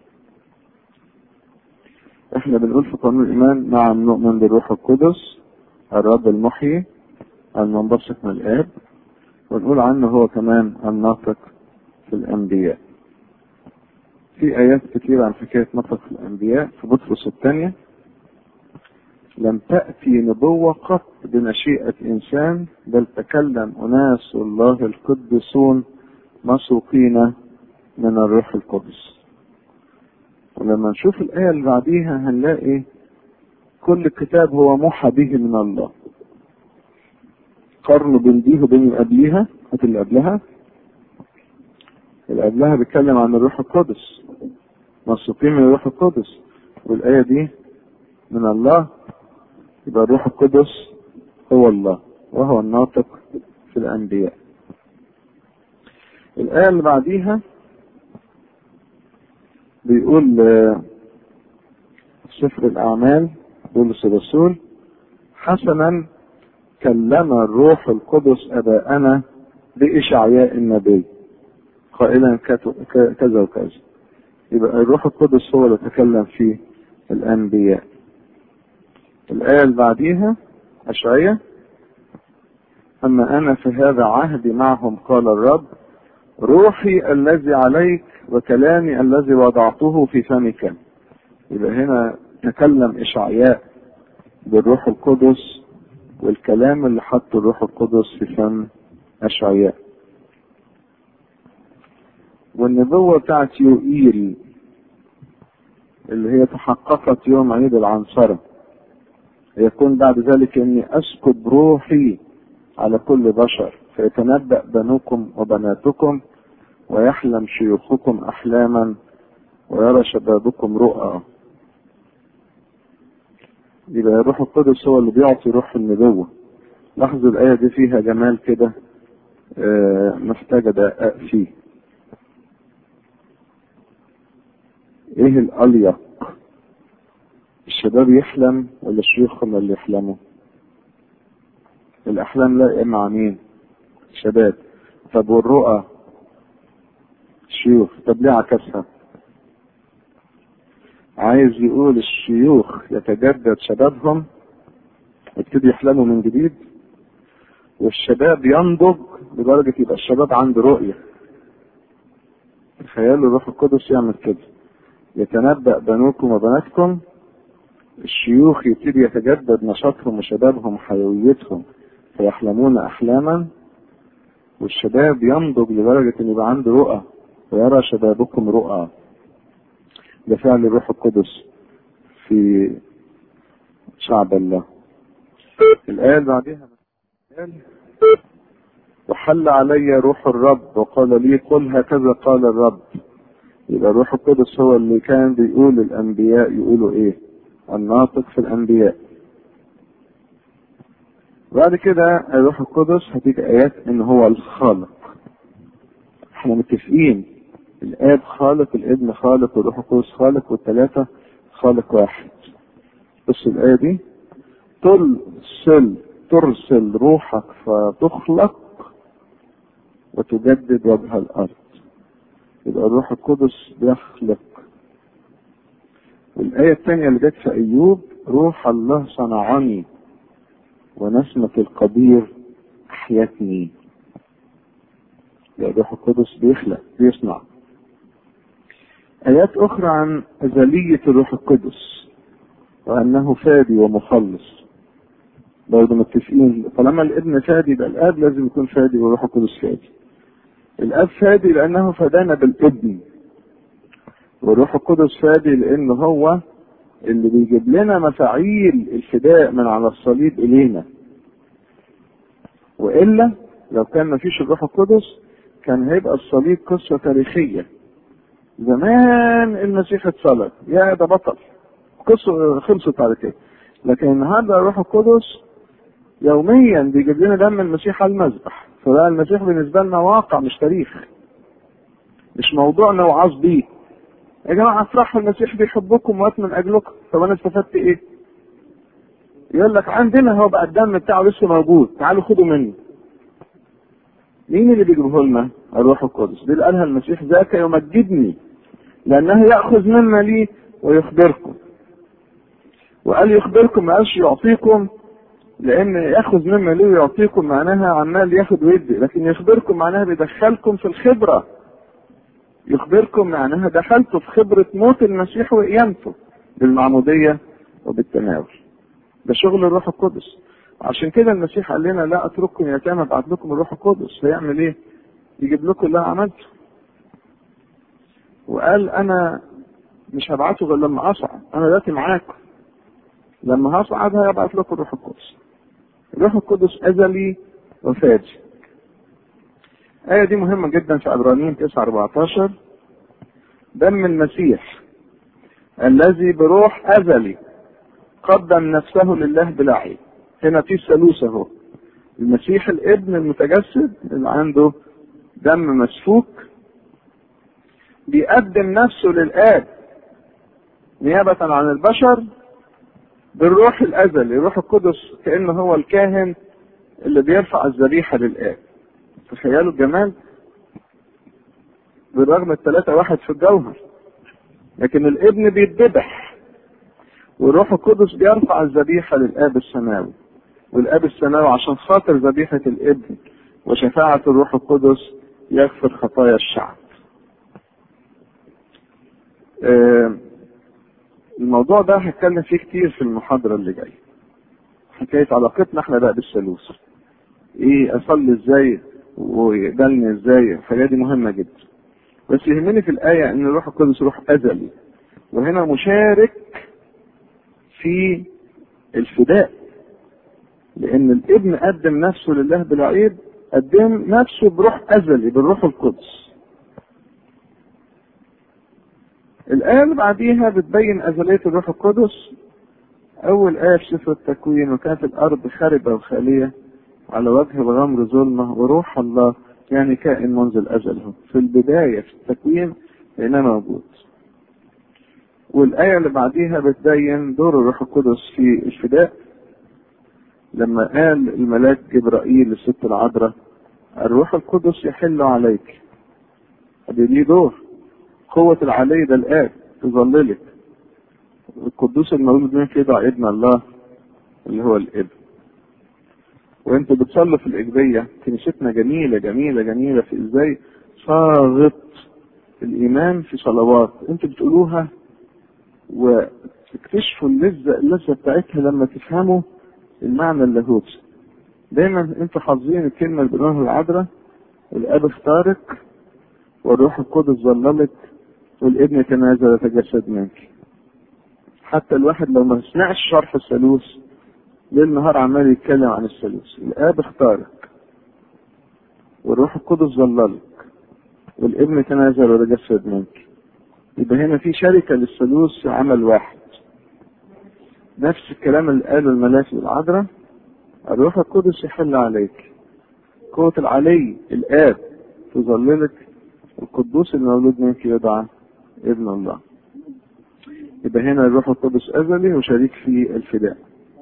[SPEAKER 2] احنا بنقول في قانون الإيمان نعم نؤمن بالروح القدس الرب المحيي المنبثق من الآب ونقول عنه هو كمان الناطق في الأنبياء في آيات كتيرة عن حكاية نطق في الأنبياء في بطرس الثانية لم تأتي نبوة قط بمشيئة إنسان بل تكلم أناس الله القدسون مسوقين من الروح القدس ولما نشوف الآية اللي بعديها هنلاقي كل كتاب هو موحى به من الله قارنوا بين دي وبين اللي قبليها هات اللي قبلها اللي قبلها بيتكلم عن الروح القدس مسوقين من الروح القدس والآية دي من الله يبقى الروح القدس هو الله وهو الناطق في الأنبياء الآية اللي بعديها بيقول آه، سفر الأعمال بولس الرسول حسنا كلم الروح القدس أباءنا بإشعياء النبي قائلا كت- ك- كذا وكذا يبقى الروح القدس هو اللي تكلم فيه الأنبياء الآية اللي بعديها أشعية أما أنا في هذا عهدي معهم قال الرب روحي الذي عليك وكلامي الذي وضعته في فمك يبقى هنا تكلم إشعياء بالروح القدس والكلام اللي حطه الروح القدس في فم أشعياء والنبوة بتاعت يوئيل اللي هي تحققت يوم عيد العنصرة يكون بعد ذلك اني اسكب روحي على كل بشر فيتنبأ بنوكم وبناتكم ويحلم شيوخكم احلاما ويرى شبابكم رؤى يبقى الروح القدس هو اللي بيعطي روح النبوة لاحظوا الآية دي فيها جمال كده آه، محتاجة دقائق فيه ايه الأليق الشباب يحلم ولا الشيوخ هم اللي يحلموا الأحلام لا مع مين شباب طب والرؤى شيوخ طب ليه عكسها عايز يقول الشيوخ يتجدد شبابهم يبتدي يحلموا من جديد والشباب ينضج لدرجة يبقى الشباب عنده رؤية تخيلوا الروح القدس يعمل كده يتنبأ بنوكم وبناتكم الشيوخ يبتدي يتجدد نشاطهم وشبابهم وحيويتهم فيحلمون أحلاما والشباب ينضج لدرجة إن يبقى عنده رؤى ويرى شبابكم رؤى ده فعل الروح القدس في شعب الله الآية اللي بعدها قال وحل علي روح الرب وقال لي قل هكذا قال الرب يبقى الروح القدس هو اللي كان بيقول الأنبياء يقولوا إيه الناطق في الأنبياء بعد كده الروح القدس هتيجي آيات إن هو الخالق احنا متفقين الآب خالق الابن خالق والروح القدس خالق والثلاثة خالق واحد بص الآية دي ترسل ترسل روحك فتخلق وتجدد وجه الأرض يبقى الروح القدس بيخلق والآية الثانية اللي جت في أيوب روح الله صنعني ونسمة القدير أحيتني يبقى الروح القدس بيخلق بيصنع آيات أخرى عن أزلية الروح القدس وأنه فادي ومخلص برضه متفقين طالما الابن فادي يبقى الآب لازم يكون فادي والروح القدس فادي الاب فادي لانه فدانا بالابن والروح القدس فادي لان هو اللي بيجيب لنا مفاعيل الفداء من على الصليب الينا والا لو كان مفيش الروح القدس كان هيبقى الصليب قصه تاريخيه زمان المسيح اتصلب يا ده بطل قصه خلصت على كده لكن النهارده الروح القدس يوميا بيجيب لنا دم المسيح على المذبح فبقى المسيح بالنسبه لنا واقع مش تاريخ مش موضوع نوعظ بيه يا جماعه افرحوا المسيح بيحبكم ومات من اجلكم طب انا استفدت ايه؟ يقول لك عندنا هو بقى الدم بتاعه لسه موجود تعالوا خدوا منه مين اللي بيجيبه لنا؟ الروح القدس دي اللي قالها المسيح ذاك يمجدني لانه ياخذ مما لي ويخبركم وقال يخبركم ما قالش يعطيكم لان ياخذ مما له ويعطيكم معناها عمال ياخد ويدي لكن يخبركم معناها بيدخلكم في الخبره يخبركم معناها دخلتوا في خبره موت المسيح وقيامته بالمعموديه وبالتناول ده شغل الروح القدس عشان كده المسيح قال لنا لا اترككم يتامى ابعت لكم الروح القدس هيعمل ايه؟ يجيب لكم اللي أنا عملته وقال انا مش هبعته غير لما اصعد انا دلوقتي معاكم لما هصعد هيبعت لكم الروح القدس الروح القدس ازلي وفاجئ الآية دي مهمة جدا في عبرانيين 9 14 دم المسيح الذي بروح أزلي قدم نفسه لله بلا عيب هنا في الثالوث اهو المسيح الابن المتجسد اللي عنده دم مسفوك بيقدم نفسه للآب نيابة عن البشر بالروح الأزلي الروح القدس كأنه هو الكاهن اللي بيرفع الذبيحة للآب تخيلوا الجمال بالرغم الثلاثة واحد في الجوهر لكن الابن بيتذبح والروح القدس بيرفع الذبيحة للآب السماوي والآب السماوي عشان خاطر ذبيحة الابن وشفاعة الروح القدس يغفر خطايا الشعب آه الموضوع ده هتكلم فيه كتير في المحاضرة اللي جاية حكاية علاقتنا احنا بقى بالثالوث ايه اصلي ازاي ويقبلني ازاي الحاجات دي مهمة جدا بس يهمني في الآية ان الروح القدس روح أزلي وهنا مشارك في الفداء لأن الابن قدم نفسه لله بلا عيب قدم نفسه بروح أزلي بالروح القدس الآية اللي بعديها بتبين أزلية الروح القدس أول آية في سفر التكوين وكانت الأرض خاربة وخالية على وجه الغمر ظلمة وروح الله يعني كائن منذ الأزل هو في البداية في التكوين هنا موجود والآية اللي بعديها بتبين دور الروح القدس في الفداء لما قال الملاك جبرائيل للست العذراء الروح القدس يحل عليك ادي ليه دور قوة العلي ده الآب تظللك القدوس المولود منك يضع ابن الله اللي هو الابن وانتوا بتصلوا في الإجبية كنيستنا جميلة جميلة جميلة في ازاي صاغت الإيمان في صلوات انتوا بتقولوها وتكتشفوا اللذة اللذة بتاعتها لما تفهموا المعنى اللاهوتي دايما انتوا حافظين الكلمة اللي بنقولها العذراء الاب اختارك والروح القدس ظللك والابن تنازل وتجسد منك حتى الواحد لو ما سمعش شرح الثالوث ليل نهار عمال يتكلم عن الثالوث الاب اختارك والروح القدس ظللك والابن تنازل وتجسد منك يبقى هنا في شركة للثالوث في عمل واحد نفس الكلام اللي قاله الملاك العذراء الروح القدس يحل عليك قوة العلي الآب تظللك القدوس المولود منك يدعى ابن الله يبقى هنا الروح القدس أزلي وشريك في الفداء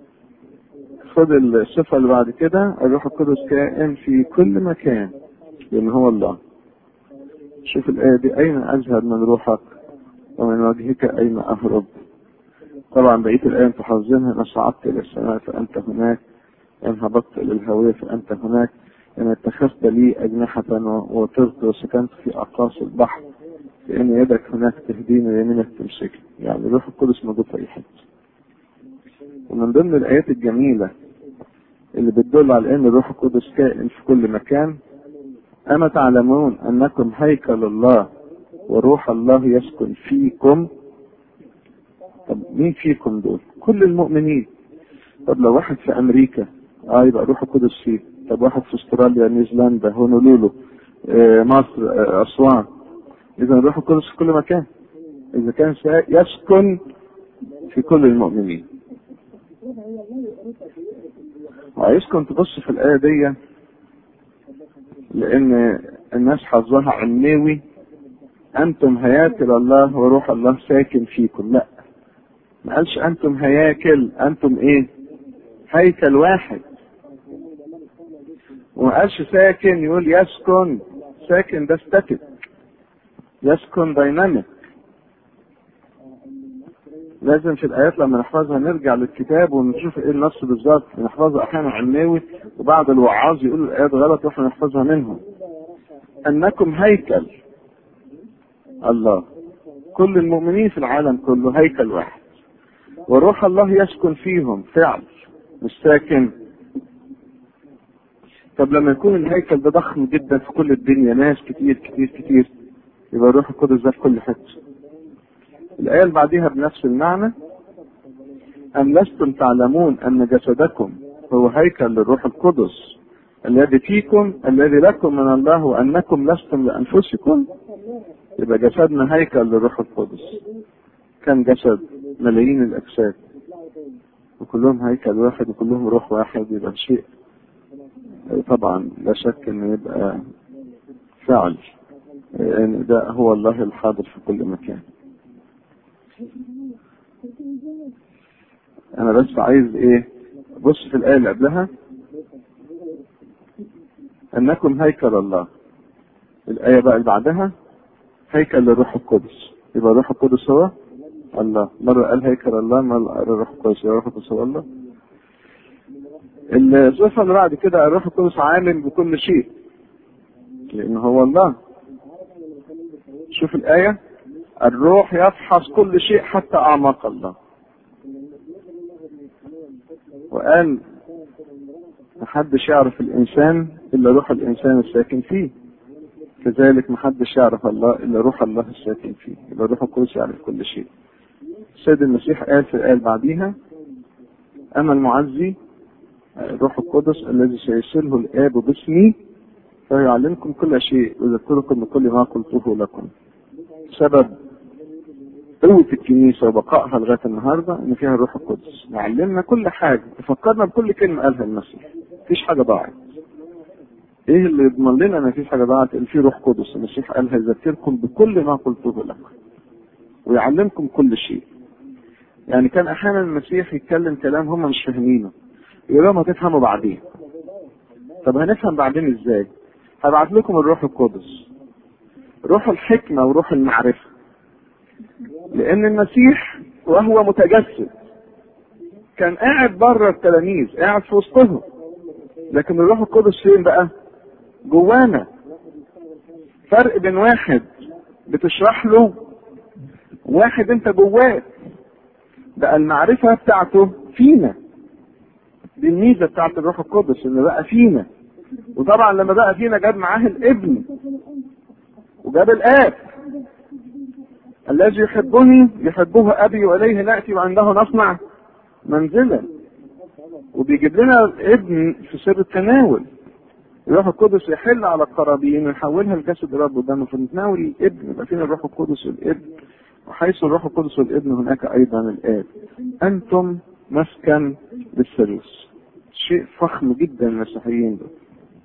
[SPEAKER 2] خد الصفة اللي بعد كده الروح القدس كائن في كل مكان لأن هو الله شوف الآية دي أين أذهب من روحك ومن وجهك أين أهرب طبعا بقية الآية أنتم حافظينها أنا صعدت إلى السماء فأنت هناك إن هبطت إلى الهوية فأنت هناك إن اتخذت لي أجنحة وطرت وسكنت في أقاصي البحر لأن يدك هناك تهديني ويمينك تمسكني يعني الروح القدس موجود في أي حتة ومن ضمن الآيات الجميلة اللي بتدل على أن الروح القدس كائن في كل مكان أما تعلمون أنكم هيكل الله وروح الله يسكن فيكم طب مين فيكم دول؟ كل المؤمنين طب لو واحد في أمريكا اه يبقى روح القدس فيه طب واحد في استراليا نيوزيلندا هونولولو آه مصر آه أسوان إذا الروح القدس في كل مكان إذا كان يسكن في كل المؤمنين وعايزكم تبصوا في الآية دي لأن الناس حظها عناوي أنتم هياكل الله وروح الله ساكن فيكم لا ما قالش أنتم هياكل أنتم إيه هيكل واحد وما قالش ساكن يقول يسكن ساكن ده ستاتيك يسكن دايناميك لازم في الايات لما نحفظها نرجع للكتاب ونشوف ايه النص بالظبط نحفظها احيانا عناوي وبعض الوعاظ يقولوا الايات غلط واحنا نحفظها منهم انكم هيكل الله كل المؤمنين في العالم كله هيكل واحد وروح الله يسكن فيهم فعل مش ساكن طب لما يكون الهيكل ده ضخم جدا في كل الدنيا ناس كتير كتير كتير يبقى الروح القدس ده في كل حته الآية اللي بعديها بنفس المعنى أم لستم تعلمون أن جسدكم هو هيكل للروح القدس الذي فيكم الذي لكم من الله وأنكم لستم لأنفسكم يبقى جسدنا هيكل للروح القدس كم جسد ملايين الأجساد وكلهم هيكل واحد وكلهم روح واحد يبقى شيء طبعا لا شك انه يبقى فعل يعني ده هو الله الحاضر في كل مكان انا بس عايز ايه بص في الايه اللي قبلها انكم هيكل الله الايه بقى اللي بعدها هيكل للروح القدس يبقى الروح القدس هو الله مرة قال هيكل الله مرة قال الروح القدس يبقى الروح القدس هو الله الصفة اللي بعد كده الروح القدس عالم بكل شيء لأن هو الله شوف الآية الروح يفحص كل شيء حتى أعماق الله وقال محدش يعرف الإنسان إلا روح الإنسان الساكن فيه كذلك محدش يعرف الله إلا روح الله الساكن فيه يبقى الروح القدس يعرف كل شيء السيد المسيح قال في الآية بعديها أما المعزي الروح القدس الذي سيرسله الآب باسمي فيعلمكم كل شيء ويذكركم بكل ما قلته لكم سبب قوة الكنيسة وبقائها لغاية النهاردة إن فيها الروح القدس يعلمنا كل حاجة يفكرنا بكل كلمة قالها المسيح مفيش حاجة ضاعت ايه اللي يضمن لنا ان مفيش حاجة ضاعت ان في روح قدس المسيح قال هيذكركم بكل ما قلته لكم ويعلمكم كل شيء يعني كان احيانا المسيح يتكلم كلام هم مش فاهمينه يقول لهم هتفهموا بعدين طب هنفهم بعدين ازاي هبعت لكم الروح القدس روح الحكمة وروح المعرفة لأن المسيح وهو متجسد كان قاعد بره التلاميذ قاعد في وسطهم لكن الروح القدس فين بقى؟ جوانا فرق بين واحد بتشرح له واحد انت جواه بقى المعرفة بتاعته فينا دي الميزة بتاعت الروح القدس ان بقى فينا وطبعا لما بقى فينا جاب معاه الابن وجاب الاب الذي يحبني يحبه ابي واليه ناتي وعنده نصنع منزلا وبيجيب لنا الابن في سر التناول الروح القدس يحل على القرابين ويحولها لجسد الرب قدامه فنتناول الابن يبقى فينا الروح القدس والابن وحيث الروح القدس والابن هناك ايضا الاب انتم مسكن للثالوث شيء فخم جدا المسيحيين دول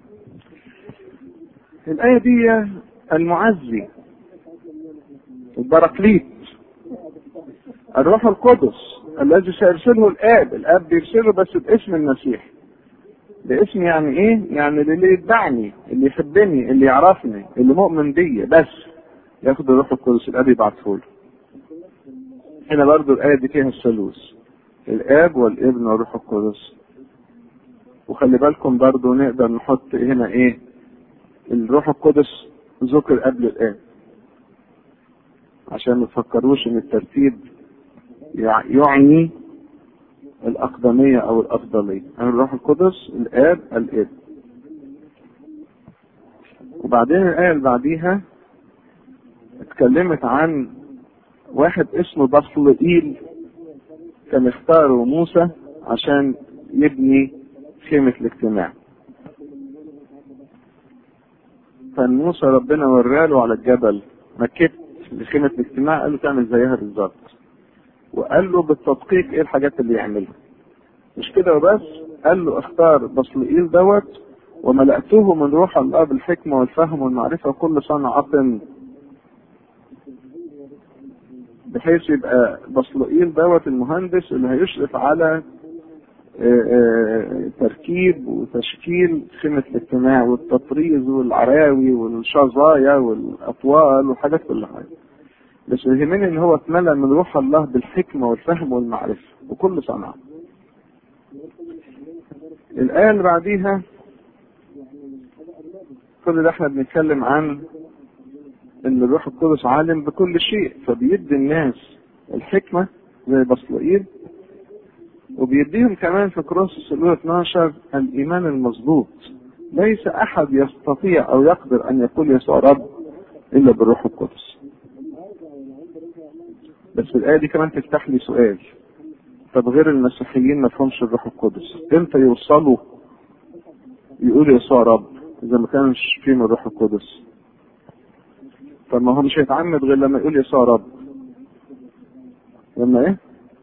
[SPEAKER 2] الآية دي المعزي البراكليت الروح القدس الذي سيرسله الآب الآب بيرسله بس باسم المسيح باسم يعني ايه؟ يعني اللي يتبعني اللي يحبني اللي يعرفني اللي مؤمن بيا بس ياخد الروح القدس الآب يبعته له هنا برضو الآية دي فيها الثالوث الآب والابن والروح القدس وخلي بالكم برضو نقدر نحط هنا ايه الروح القدس ذكر قبل الآب عشان ما تفكروش ان الترتيب يعني الأقدمية أو الأفضلية يعني الروح القدس الآب الابن وبعدين الآية اللي بعديها اتكلمت عن واحد اسمه بصلئيل كان اختاره موسى عشان يبني خيمة الاجتماع فموسى ربنا وراله على الجبل مكت لخيمة الاجتماع قال له تعمل زيها بالظبط وقال له بالتدقيق ايه الحاجات اللي يعملها مش كده وبس قال له اختار بصلئيل دوت وملأته من روح الله بالحكمة والفهم والمعرفة وكل صنعة بحيث يبقى بصلئيل دوت المهندس اللي هيشرف على تركيب وتشكيل خيمة الاجتماع والتطريز والعراوي والشظايا والأطوال وحاجات كل حاجة بس يهمني ان هو اتملى من روح الله بالحكمة والفهم والمعرفة وكل صنعة الآية اللي بعديها كل ده احنا بنتكلم عن ان الروح القدس عالم بكل شيء فبيدي الناس الحكمة زي بصلئيل وبيديهم كمان في كورنثوس الاولى 12 الايمان المظبوط ليس احد يستطيع او يقدر ان يقول يسوع رب الا بالروح القدس بس الايه دي كمان تفتح لي سؤال طب غير المسيحيين ما فهمش الروح القدس امتى يوصلوا يقولوا يسوع رب اذا ما كانش فيهم الروح القدس طب ما هو مش هيتعمد غير لما يقول يسوع رب لما ايه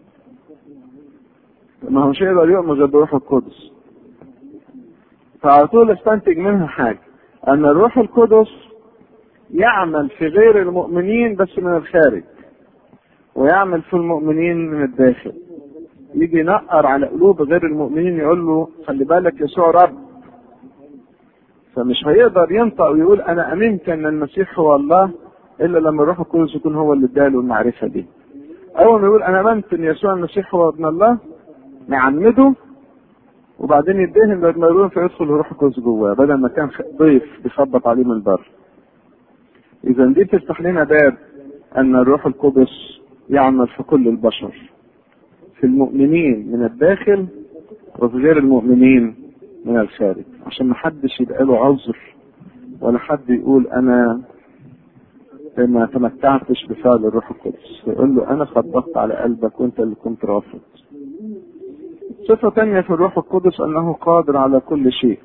[SPEAKER 2] ما هو مش هيقدر يؤمن غير بالروح القدس فعلى طول استنتج منها حاجة ان الروح القدس يعمل في غير المؤمنين بس من الخارج ويعمل في المؤمنين من الداخل يجي ينقر على قلوب غير المؤمنين يقول له خلي بالك يسوع رب فمش هيقدر ينطق ويقول انا امنت ان المسيح هو الله الا لما الروح القدس يكون هو اللي اداله المعرفه دي اول ما يقول انا امنت ان يسوع المسيح هو ابن الله نعمده وبعدين يديهم لما يقولون فيدخل الروح القدس جواه بدل ما كان ضيف بيخبط عليه من بره اذا دي بتفتح لنا باب ان الروح القدس يعمل في كل البشر في المؤمنين من الداخل وفي غير المؤمنين من الخارج عشان ما حدش يبقى له عذر ولا حد يقول انا ما تمتعتش بفعل الروح القدس يقول له انا خبطت على قلبك وانت اللي كنت رافض صفة تانية في الروح القدس انه قادر على كل شيء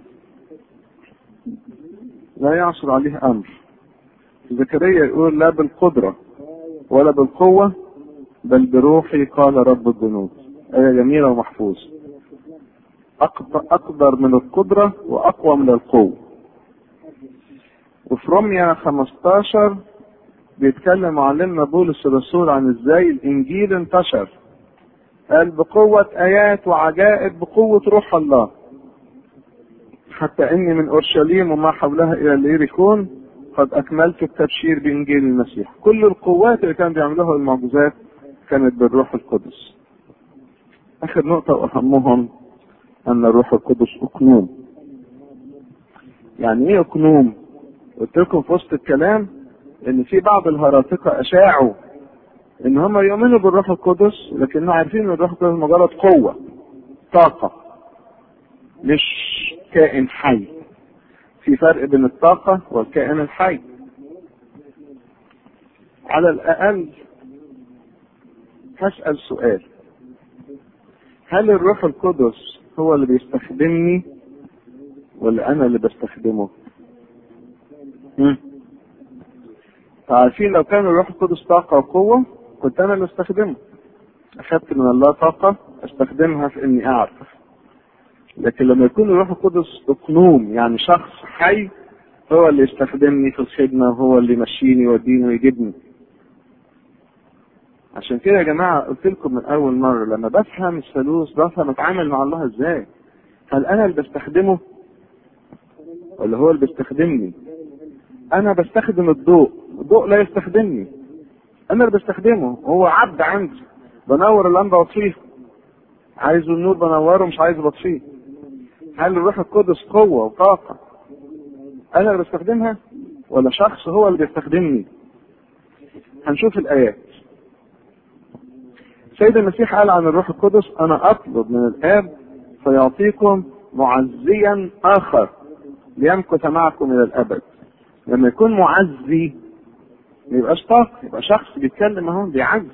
[SPEAKER 2] لا يعصر عليه امر زكريا يقول لا بالقدرة ولا بالقوة بل بروحي قال رب الجنود آية جميلة ومحفوظة أقدر من القدرة وأقوى من القوة وفي روميا 15 بيتكلم معلمنا بولس الرسول عن ازاي الانجيل انتشر قال بقوة ايات وعجائب بقوة روح الله حتى اني من اورشليم وما حولها الى اليريكون قد اكملت التبشير بانجيل المسيح كل القوات اللي كان بيعملوها المعجزات كانت بالروح القدس اخر نقطة واهمهم ان الروح القدس اقنوم يعني ايه اقنوم قلت لكم في وسط الكلام ان في بعض الهراطقة اشاعوا ان هم يؤمنوا بالروح القدس لكنهم عارفين ان الروح القدس مجرد قوة طاقة مش كائن حي في فرق بين الطاقة والكائن الحي على الأقل هسأل سؤال هل الروح القدس هو اللي بيستخدمني ولا أنا اللي بستخدمه؟ مم. عارفين لو كان الروح القدس طاقة وقوة كنت أنا اللي استخدمه أخذت من الله طاقة أستخدمها في إني أعرف لكن لما يكون الروح القدس اقنوم يعني شخص حي هو اللي يستخدمني في الخدمه وهو اللي يمشيني ويوديني ويجيبني عشان كده يا جماعه قلت لكم من اول مره لما بفهم الثالوث بفهم اتعامل مع الله ازاي هل انا اللي بستخدمه ولا هو اللي بيستخدمني انا بستخدم الضوء الضوء لا يستخدمني انا اللي بستخدمه هو عبد عندي بنور اللمبه واطفيه عايزه النور بنوره مش عايز بطفيه هل الروح القدس قوة وطاقة أنا اللي بستخدمها ولا شخص هو اللي بيستخدمني هنشوف الآيات سيد المسيح قال عن الروح القدس أنا أطلب من الآب فيعطيكم معزيا آخر ليمكث معكم إلى الأبد لما يكون معزي ما يبقاش طاقة يبقى شخص بيتكلم اهو بيعزي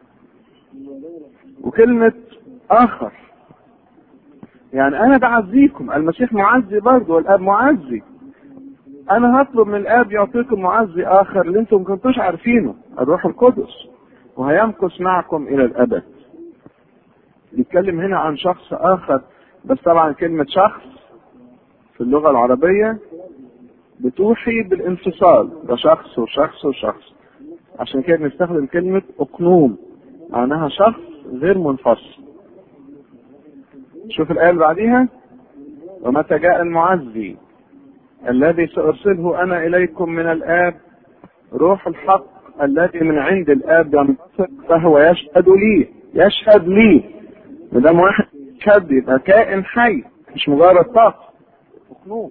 [SPEAKER 2] وكلمة آخر يعني انا بعزيكم المسيح معزي برضه والاب معزي انا هطلب من الاب يعطيكم معزي اخر اللي انتم ما كنتوش عارفينه الروح القدس وهيمكث معكم الى الابد بيتكلم هنا عن شخص اخر بس طبعا كلمة شخص في اللغة العربية بتوحي بالانفصال ده شخص وشخص وشخص عشان كده بنستخدم كلمة اقنوم معناها شخص غير منفصل شوف الآية اللي بعديها ومتى جاء المعزي الذي سأرسله أنا إليكم من الآب روح الحق الذي من عند الآب ينطق فهو يشهد لي يشهد لي ما دام واحد يشهد يبقى كائن حي مش مجرد طاقة مخلوق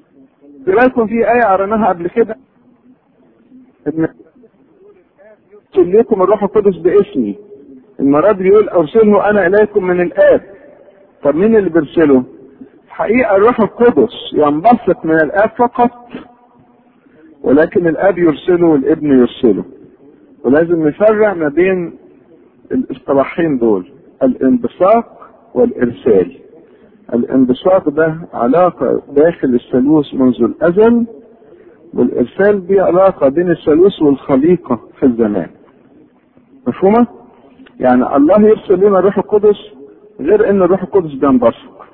[SPEAKER 2] بالكم في آية قريناها قبل كده ابن ارسل لكم الروح القدس باسمي المرة دي بيقول ارسله انا اليكم من الاب طب مين اللي بيرسله حقيقة الروح القدس ينبثق من الاب فقط ولكن الاب يرسله والابن يرسله ولازم نفرق ما بين الاصطلاحين دول الانبثاق والارسال الانبثاق ده علاقة داخل الثالوث منذ الازل والارسال دي علاقة بين الثالوث والخليقة في الزمان مفهومة؟ يعني الله يرسل لنا الروح القدس غير ان الروح القدس بينبثق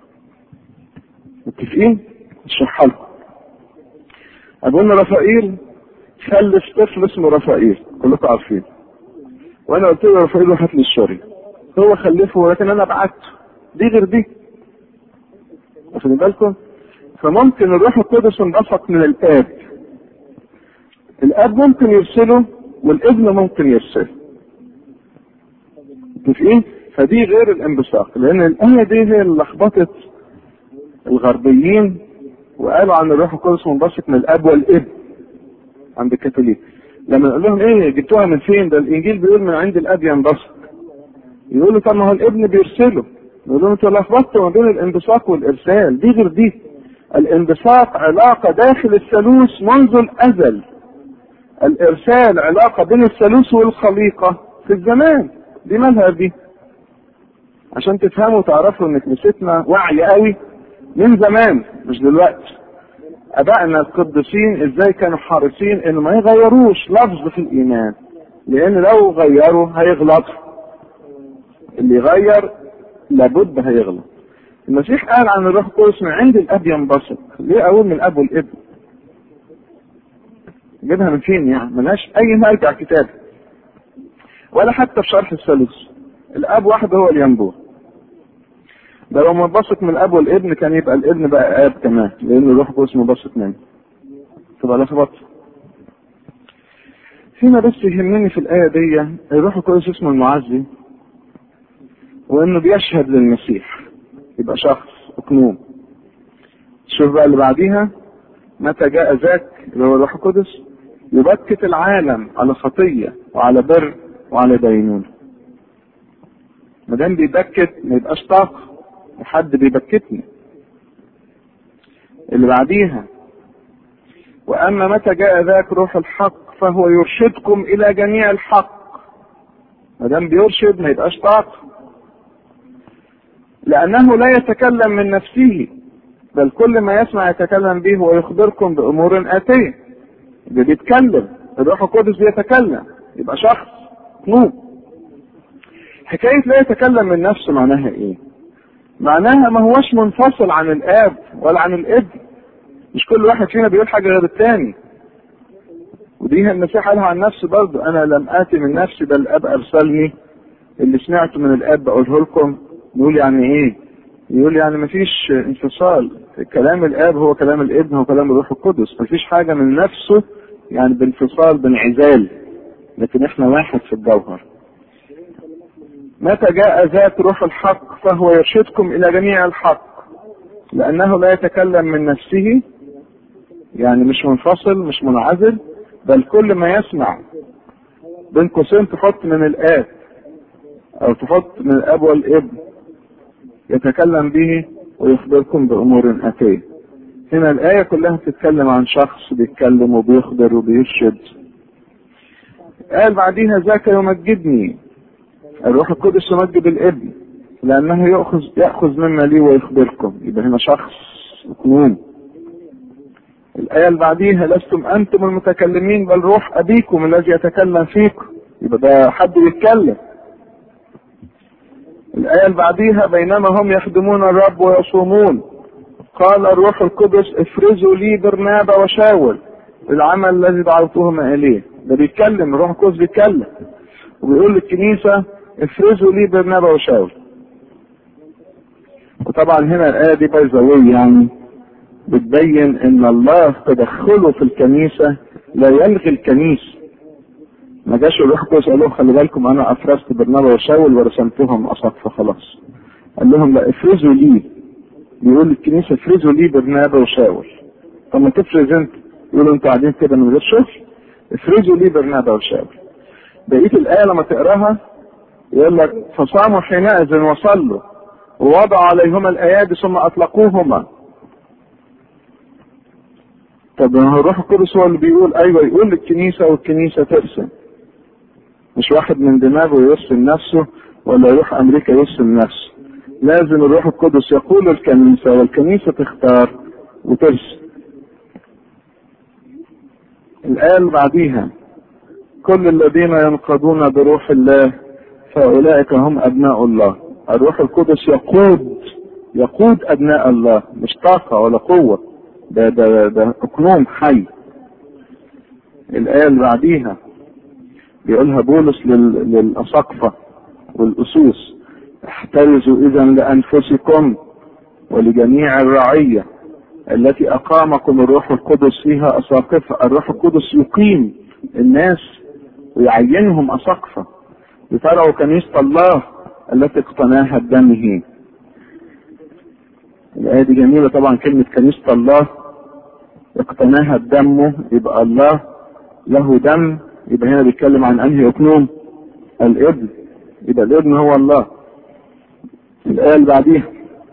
[SPEAKER 2] متفقين؟ اشرحها لكم ابونا رفائيل خلف طفل اسمه رفائيل كلكم عارفين وانا قلت له رفائيل هات لي الشري هو خلفه ولكن انا بعته دي غير دي واخدين بالكم فممكن الروح القدس انبثق من الاب الاب ممكن يرسله والابن ممكن يرسله متفقين فدي غير الانبثاق لان الايه دي هي اللي لخبطت الغربيين وقالوا عن الروح القدس منبثق من الاب والابن عند الكاثوليك لما نقول لهم ايه جبتوها من فين ده الانجيل بيقول من عند الاب ينبثق يقولوا طب ما هو الابن بيرسله نقول لهم انتوا لخبطتوا ما بين الانبثاق والارسال دي غير دي الانبثاق علاقه داخل الثالوث منذ الازل الارسال علاقه بين الثالوث والخليقه في الزمان دي مالها دي عشان تفهموا وتعرفوا ان كنيستنا واعيه قوي من زمان مش دلوقتي ابائنا القديسين ازاي كانوا حريصين انه ما يغيروش لفظ في الايمان لان لو غيروا هيغلطوا اللي يغير لابد هيغلط المسيح قال عن الروح القدس من عند الاب ينبسط ليه اقول من الاب والابن جيبها من فين يعني ملهاش اي مرجع كتاب ولا حتى في شرح الثالوث الاب واحد هو اللي ينبوه ده لو منبسط من الاب والابن كان يبقى الابن بقى اب كمان لان الروح القدس منبسط منه تبقى لخبط هنا بس يهمني في الايه دي الروح القدس اسمه المعزي وانه بيشهد للمسيح يبقى شخص اقنوم شوف بقى اللي بعديها متى جاء ذاك اللي هو الروح القدس يبكت العالم على خطيه وعلى بر وعلى دينونه ما دام بيبكت ما يبقاش طاقه حد بيبكتني اللي بعديها واما متى جاء ذاك روح الحق فهو يرشدكم الى جميع الحق ما دام بيرشد ما يبقاش طاقه لانه لا يتكلم من نفسه بل كل ما يسمع يتكلم به ويخبركم بامور اتيه ده بيتكلم الروح القدس بيتكلم يبقى شخص نور حكايه لا يتكلم من نفسه معناها ايه معناها ما هوش منفصل عن الاب ولا عن الابن مش كل واحد فينا بيقول حاجه غير الثاني ودي المسيح قالها عن نفسه برضه انا لم اتي من نفسي بل الاب ارسلني اللي سمعته من الاب بقوله لكم يقول يعني ايه يقول يعني مفيش انفصال كلام الاب هو كلام الابن هو كلام الروح القدس مفيش حاجه من نفسه يعني بانفصال بانعزال لكن احنا واحد في الجوهر متى جاء ذات روح الحق فهو يرشدكم الى جميع الحق لانه لا يتكلم من نفسه يعني مش منفصل مش منعزل بل كل ما يسمع بين قوسين تحط من الاب او تحط من الاب والابن يتكلم به ويخبركم بامور اتيه هنا الايه كلها بتتكلم عن شخص بيتكلم وبيخبر وبيرشد قال بعديها ذاك يمجدني الروح القدس يمجد الابن لانه ياخذ ياخذ مما لي ويخبركم يبقى هنا شخص اقنوم الآية اللي بعديها لستم أنتم المتكلمين بل روح أبيكم الذي يتكلم فيكم يبقى ده حد يتكلم الآية اللي بعديها بينما هم يخدمون الرب ويصومون قال الروح القدس افرزوا لي برنابا وشاول العمل الذي دعوتهم إليه ده بيتكلم الروح القدس بيتكلم وبيقول للكنيسة افرزوا لي برنابا وشاول وطبعا هنا الآية دي بايظة يعني بتبين ان الله تدخله في الكنيسة لا يلغي الكنيسة ما جاش الروح القدس قال لهم خلي بالكم انا افرزت برنابا وشاول ورسمتهم اصف خلاص قال لهم لا افرزوا لي بيقول للكنيسة افرزوا لي برنابا وشاول طب ما تفرز انت يقولوا انتوا قاعدين كده من غير شغل افرزوا لي برنابا وشاول بقيه الايه لما تقراها يقول لك فصاموا حينئذ وصلوا ووضعوا عليهما الايادي ثم اطلقوهما طب ما هو الروح القدس هو اللي بيقول ايوه يقول للكنيسه والكنيسه ترسم مش واحد من دماغه يرسم نفسه ولا يروح امريكا يرسم نفسه لازم الروح القدس يقول الكنيسه والكنيسه تختار وترسم الآية اللي بعديها كل الذين ينقضون بروح الله فأولئك هم أبناء الله الروح القدس يقود يقود أبناء الله مش طاقة ولا قوة ده ده ده أقنوم حي الآية اللي بعديها بيقولها بولس لل- للأساقفة والأسوس احترزوا إذا لأنفسكم ولجميع الرعية التي أقامكم الروح القدس فيها أساقفة الروح القدس يقيم الناس ويعينهم أساقفة لتروا كنيسة الله التي اقتناها بدمه الآية دي جميلة طبعا كلمة كنيسة الله اقتناها بدمه يبقى الله له دم يبقى هنا بيتكلم عن أنهي أقنوم الابن يبقى الابن هو الله الآية اللي بعديها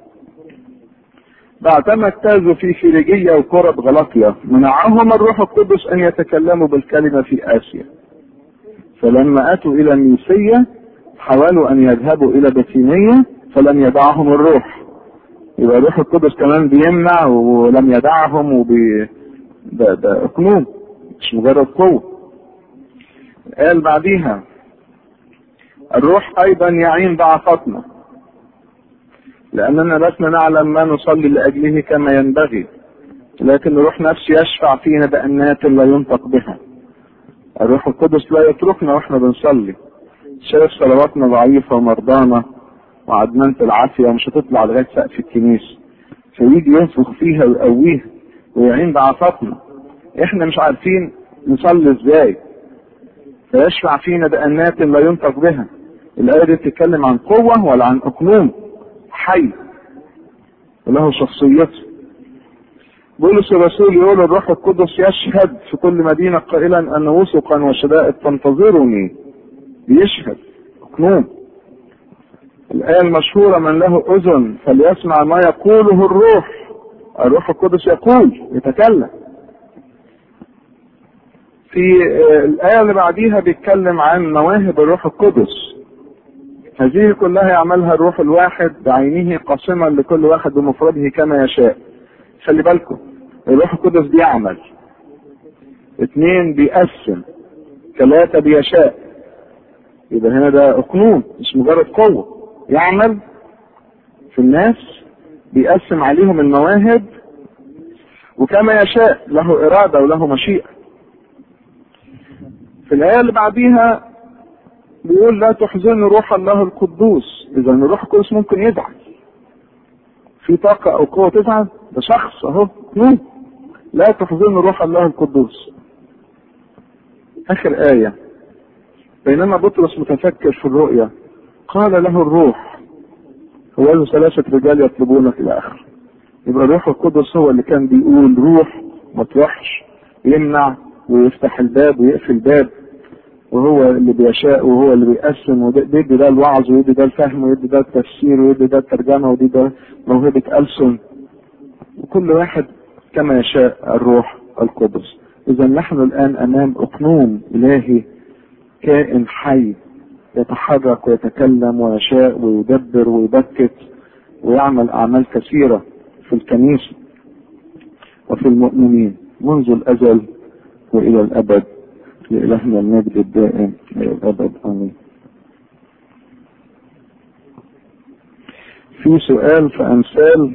[SPEAKER 2] بعدما اجتازوا في فيليجية وكرة غلطية منعهم الروح القدس أن يتكلموا بالكلمة في آسيا فلما أتوا إلى ميسية حاولوا أن يذهبوا إلى بثينية فلم يدعهم الروح يبقى الروح القدس كمان بيمنع ولم يدعهم وبي ده ده أقنوم مش مجرد قوة قال بعديها الروح أيضا يعين ضعفاتنا لأننا لسنا نعلم ما نصلي لأجله كما ينبغي لكن الروح نفسه يشفع فينا بأنات لا ينطق بها الروح القدس لا يتركنا واحنا بنصلي شايف صلواتنا ضعيفة ومرضانا وعدمانة العافية ومش هتطلع لغاية سقف الكنيسة فيجي ينفخ فيها ويقويها ويعين ضعفاتنا احنا مش عارفين نصلي ازاي فيشفع فينا بأنات لا ينطق بها الآية دي بتتكلم عن قوة ولا عن أقنوم حي وله شخصيته بولس الرسول يقول الروح القدس يشهد في كل مدينة قائلا أن وثقا وشدائد تنتظرني بيشهد أقنوم الآية المشهورة من له أذن فليسمع ما يقوله الروح الروح القدس يقول يتكلم في الآية اللي بعديها بيتكلم عن مواهب الروح القدس هذه كلها يعملها الروح الواحد بعينه قاسما لكل واحد بمفرده كما يشاء خلي بالكم الروح القدس بيعمل اثنين بيقسم ثلاثة بيشاء يبقى هنا ده اقنوم مش مجرد قوة يعمل في الناس بيقسم عليهم المواهب وكما يشاء له إرادة وله مشيئة في الآية اللي بعديها بيقول لا تحزنوا روح الله القدوس إذا الروح القدس ممكن يزعل في طاقة أو قوة تزعل ده شخص أهو نور لا تحزنوا روح الله القدوس آخر آية بينما بطرس متفكر في الرؤيا قال له الروح هو له ثلاثة رجال يطلبونك إلى آخر يبقى الروح القدس هو اللي كان بيقول روح ما تروحش يمنع ويفتح الباب ويقفل الباب وهو اللي بيشاء وهو اللي بيقسم ويدي ده الوعظ ويدي ده الفهم ويدي ده التفسير ويدي ده الترجمة ويدي ده موهبة ألسن وكل واحد كما يشاء الروح القدس إذا نحن الآن أمام أقنوم إلهي كائن حي يتحرك ويتكلم ويشاء ويدبر ويبكت ويعمل أعمال كثيرة في الكنيسة وفي المؤمنين منذ الأزل وإلى الأبد لإلهنا المجد الدائم إلى الأبد آمين في سؤال في أمثال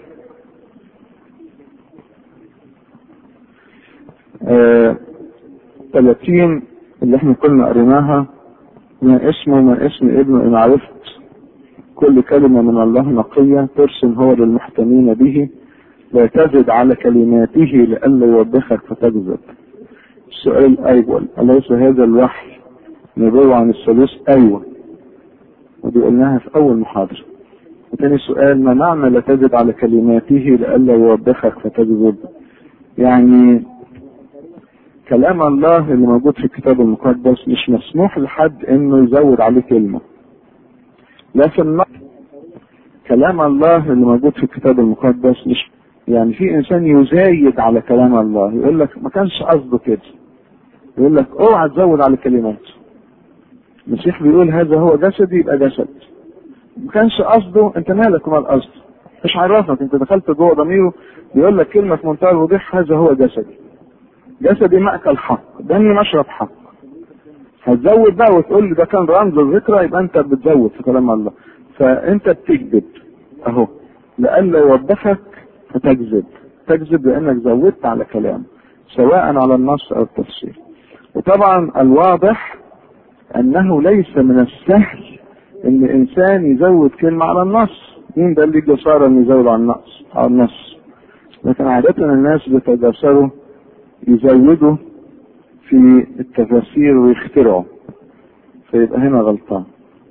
[SPEAKER 2] آه 30 اللي احنا كنا قريناها ما اسمه ما اسم ابنه إن عرفت كل كلمة من الله نقية ترسم هو للمحتمين به لا تزد على كلماته لئلا يوبخك فتكذب السؤال الأول أليس هذا الوحي نبوة عن الثالوث؟ أيوة ودي قلناها في أول محاضرة وتاني سؤال ما معنى لا تزد على كلماته لئلا يوبخك فتكذب؟ يعني كلام الله اللي موجود في الكتاب المقدس مش مسموح لحد انه يزود عليه كلمه لكن كلام الله اللي موجود في الكتاب المقدس مش يعني في انسان يزايد على كلام الله يقول لك ما كانش قصده كده يقول لك اوعى تزود على كلمات المسيح بيقول هذا هو جسدي يبقى جسد ما كانش قصده انت مالك ومال قصده مش عرفك انت دخلت جوه ضميره بيقول لك كلمه في منتهى الوضوح هذا هو جسدي جسدي مأكل حق دمي مشرب حق هتزود بقى وتقول لي ده كان رمز الذكرى يبقى انت بتزود في كلام الله فانت بتكذب اهو لئلا يوبخك فتكذب تكذب لانك زودت على كلام سواء على النص او التفسير وطبعا الواضح انه ليس من السهل ان انسان يزود كلمه على النص مين ده اللي جسارة ان يزود على النص على النص لكن عادة الناس بيتجسروا يزودوا في التفاسير ويخترعوا فيبقى هنا غلطان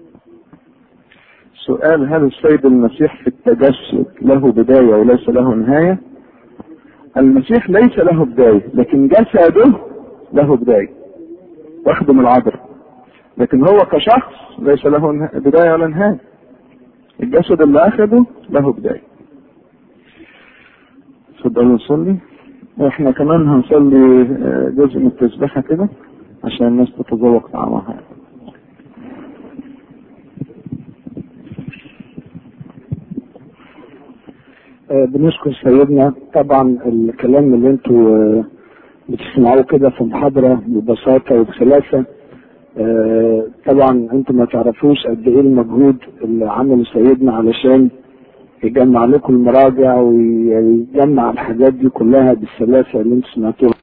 [SPEAKER 2] سؤال هل السيد المسيح في التجسد له بداية وليس له نهاية المسيح ليس له بداية لكن جسده له بداية واخده من العذر لكن هو كشخص ليس له بداية ولا نهاية الجسد اللي اخده له بداية تفضلوا نصلي واحنا كمان هنصلي جزء من التسبيحة كده عشان الناس تتذوق طعمها
[SPEAKER 3] بنشكر سيدنا طبعا الكلام اللي انتوا بتسمعوه كده في محاضرة ببساطة وبسلاسة طبعا انتوا ما تعرفوش قد ايه المجهود اللي عمله سيدنا علشان يجمع لكم المراجع ويجمع الحاجات دي كلها بالسلاسة اللي انتوا سمعتوها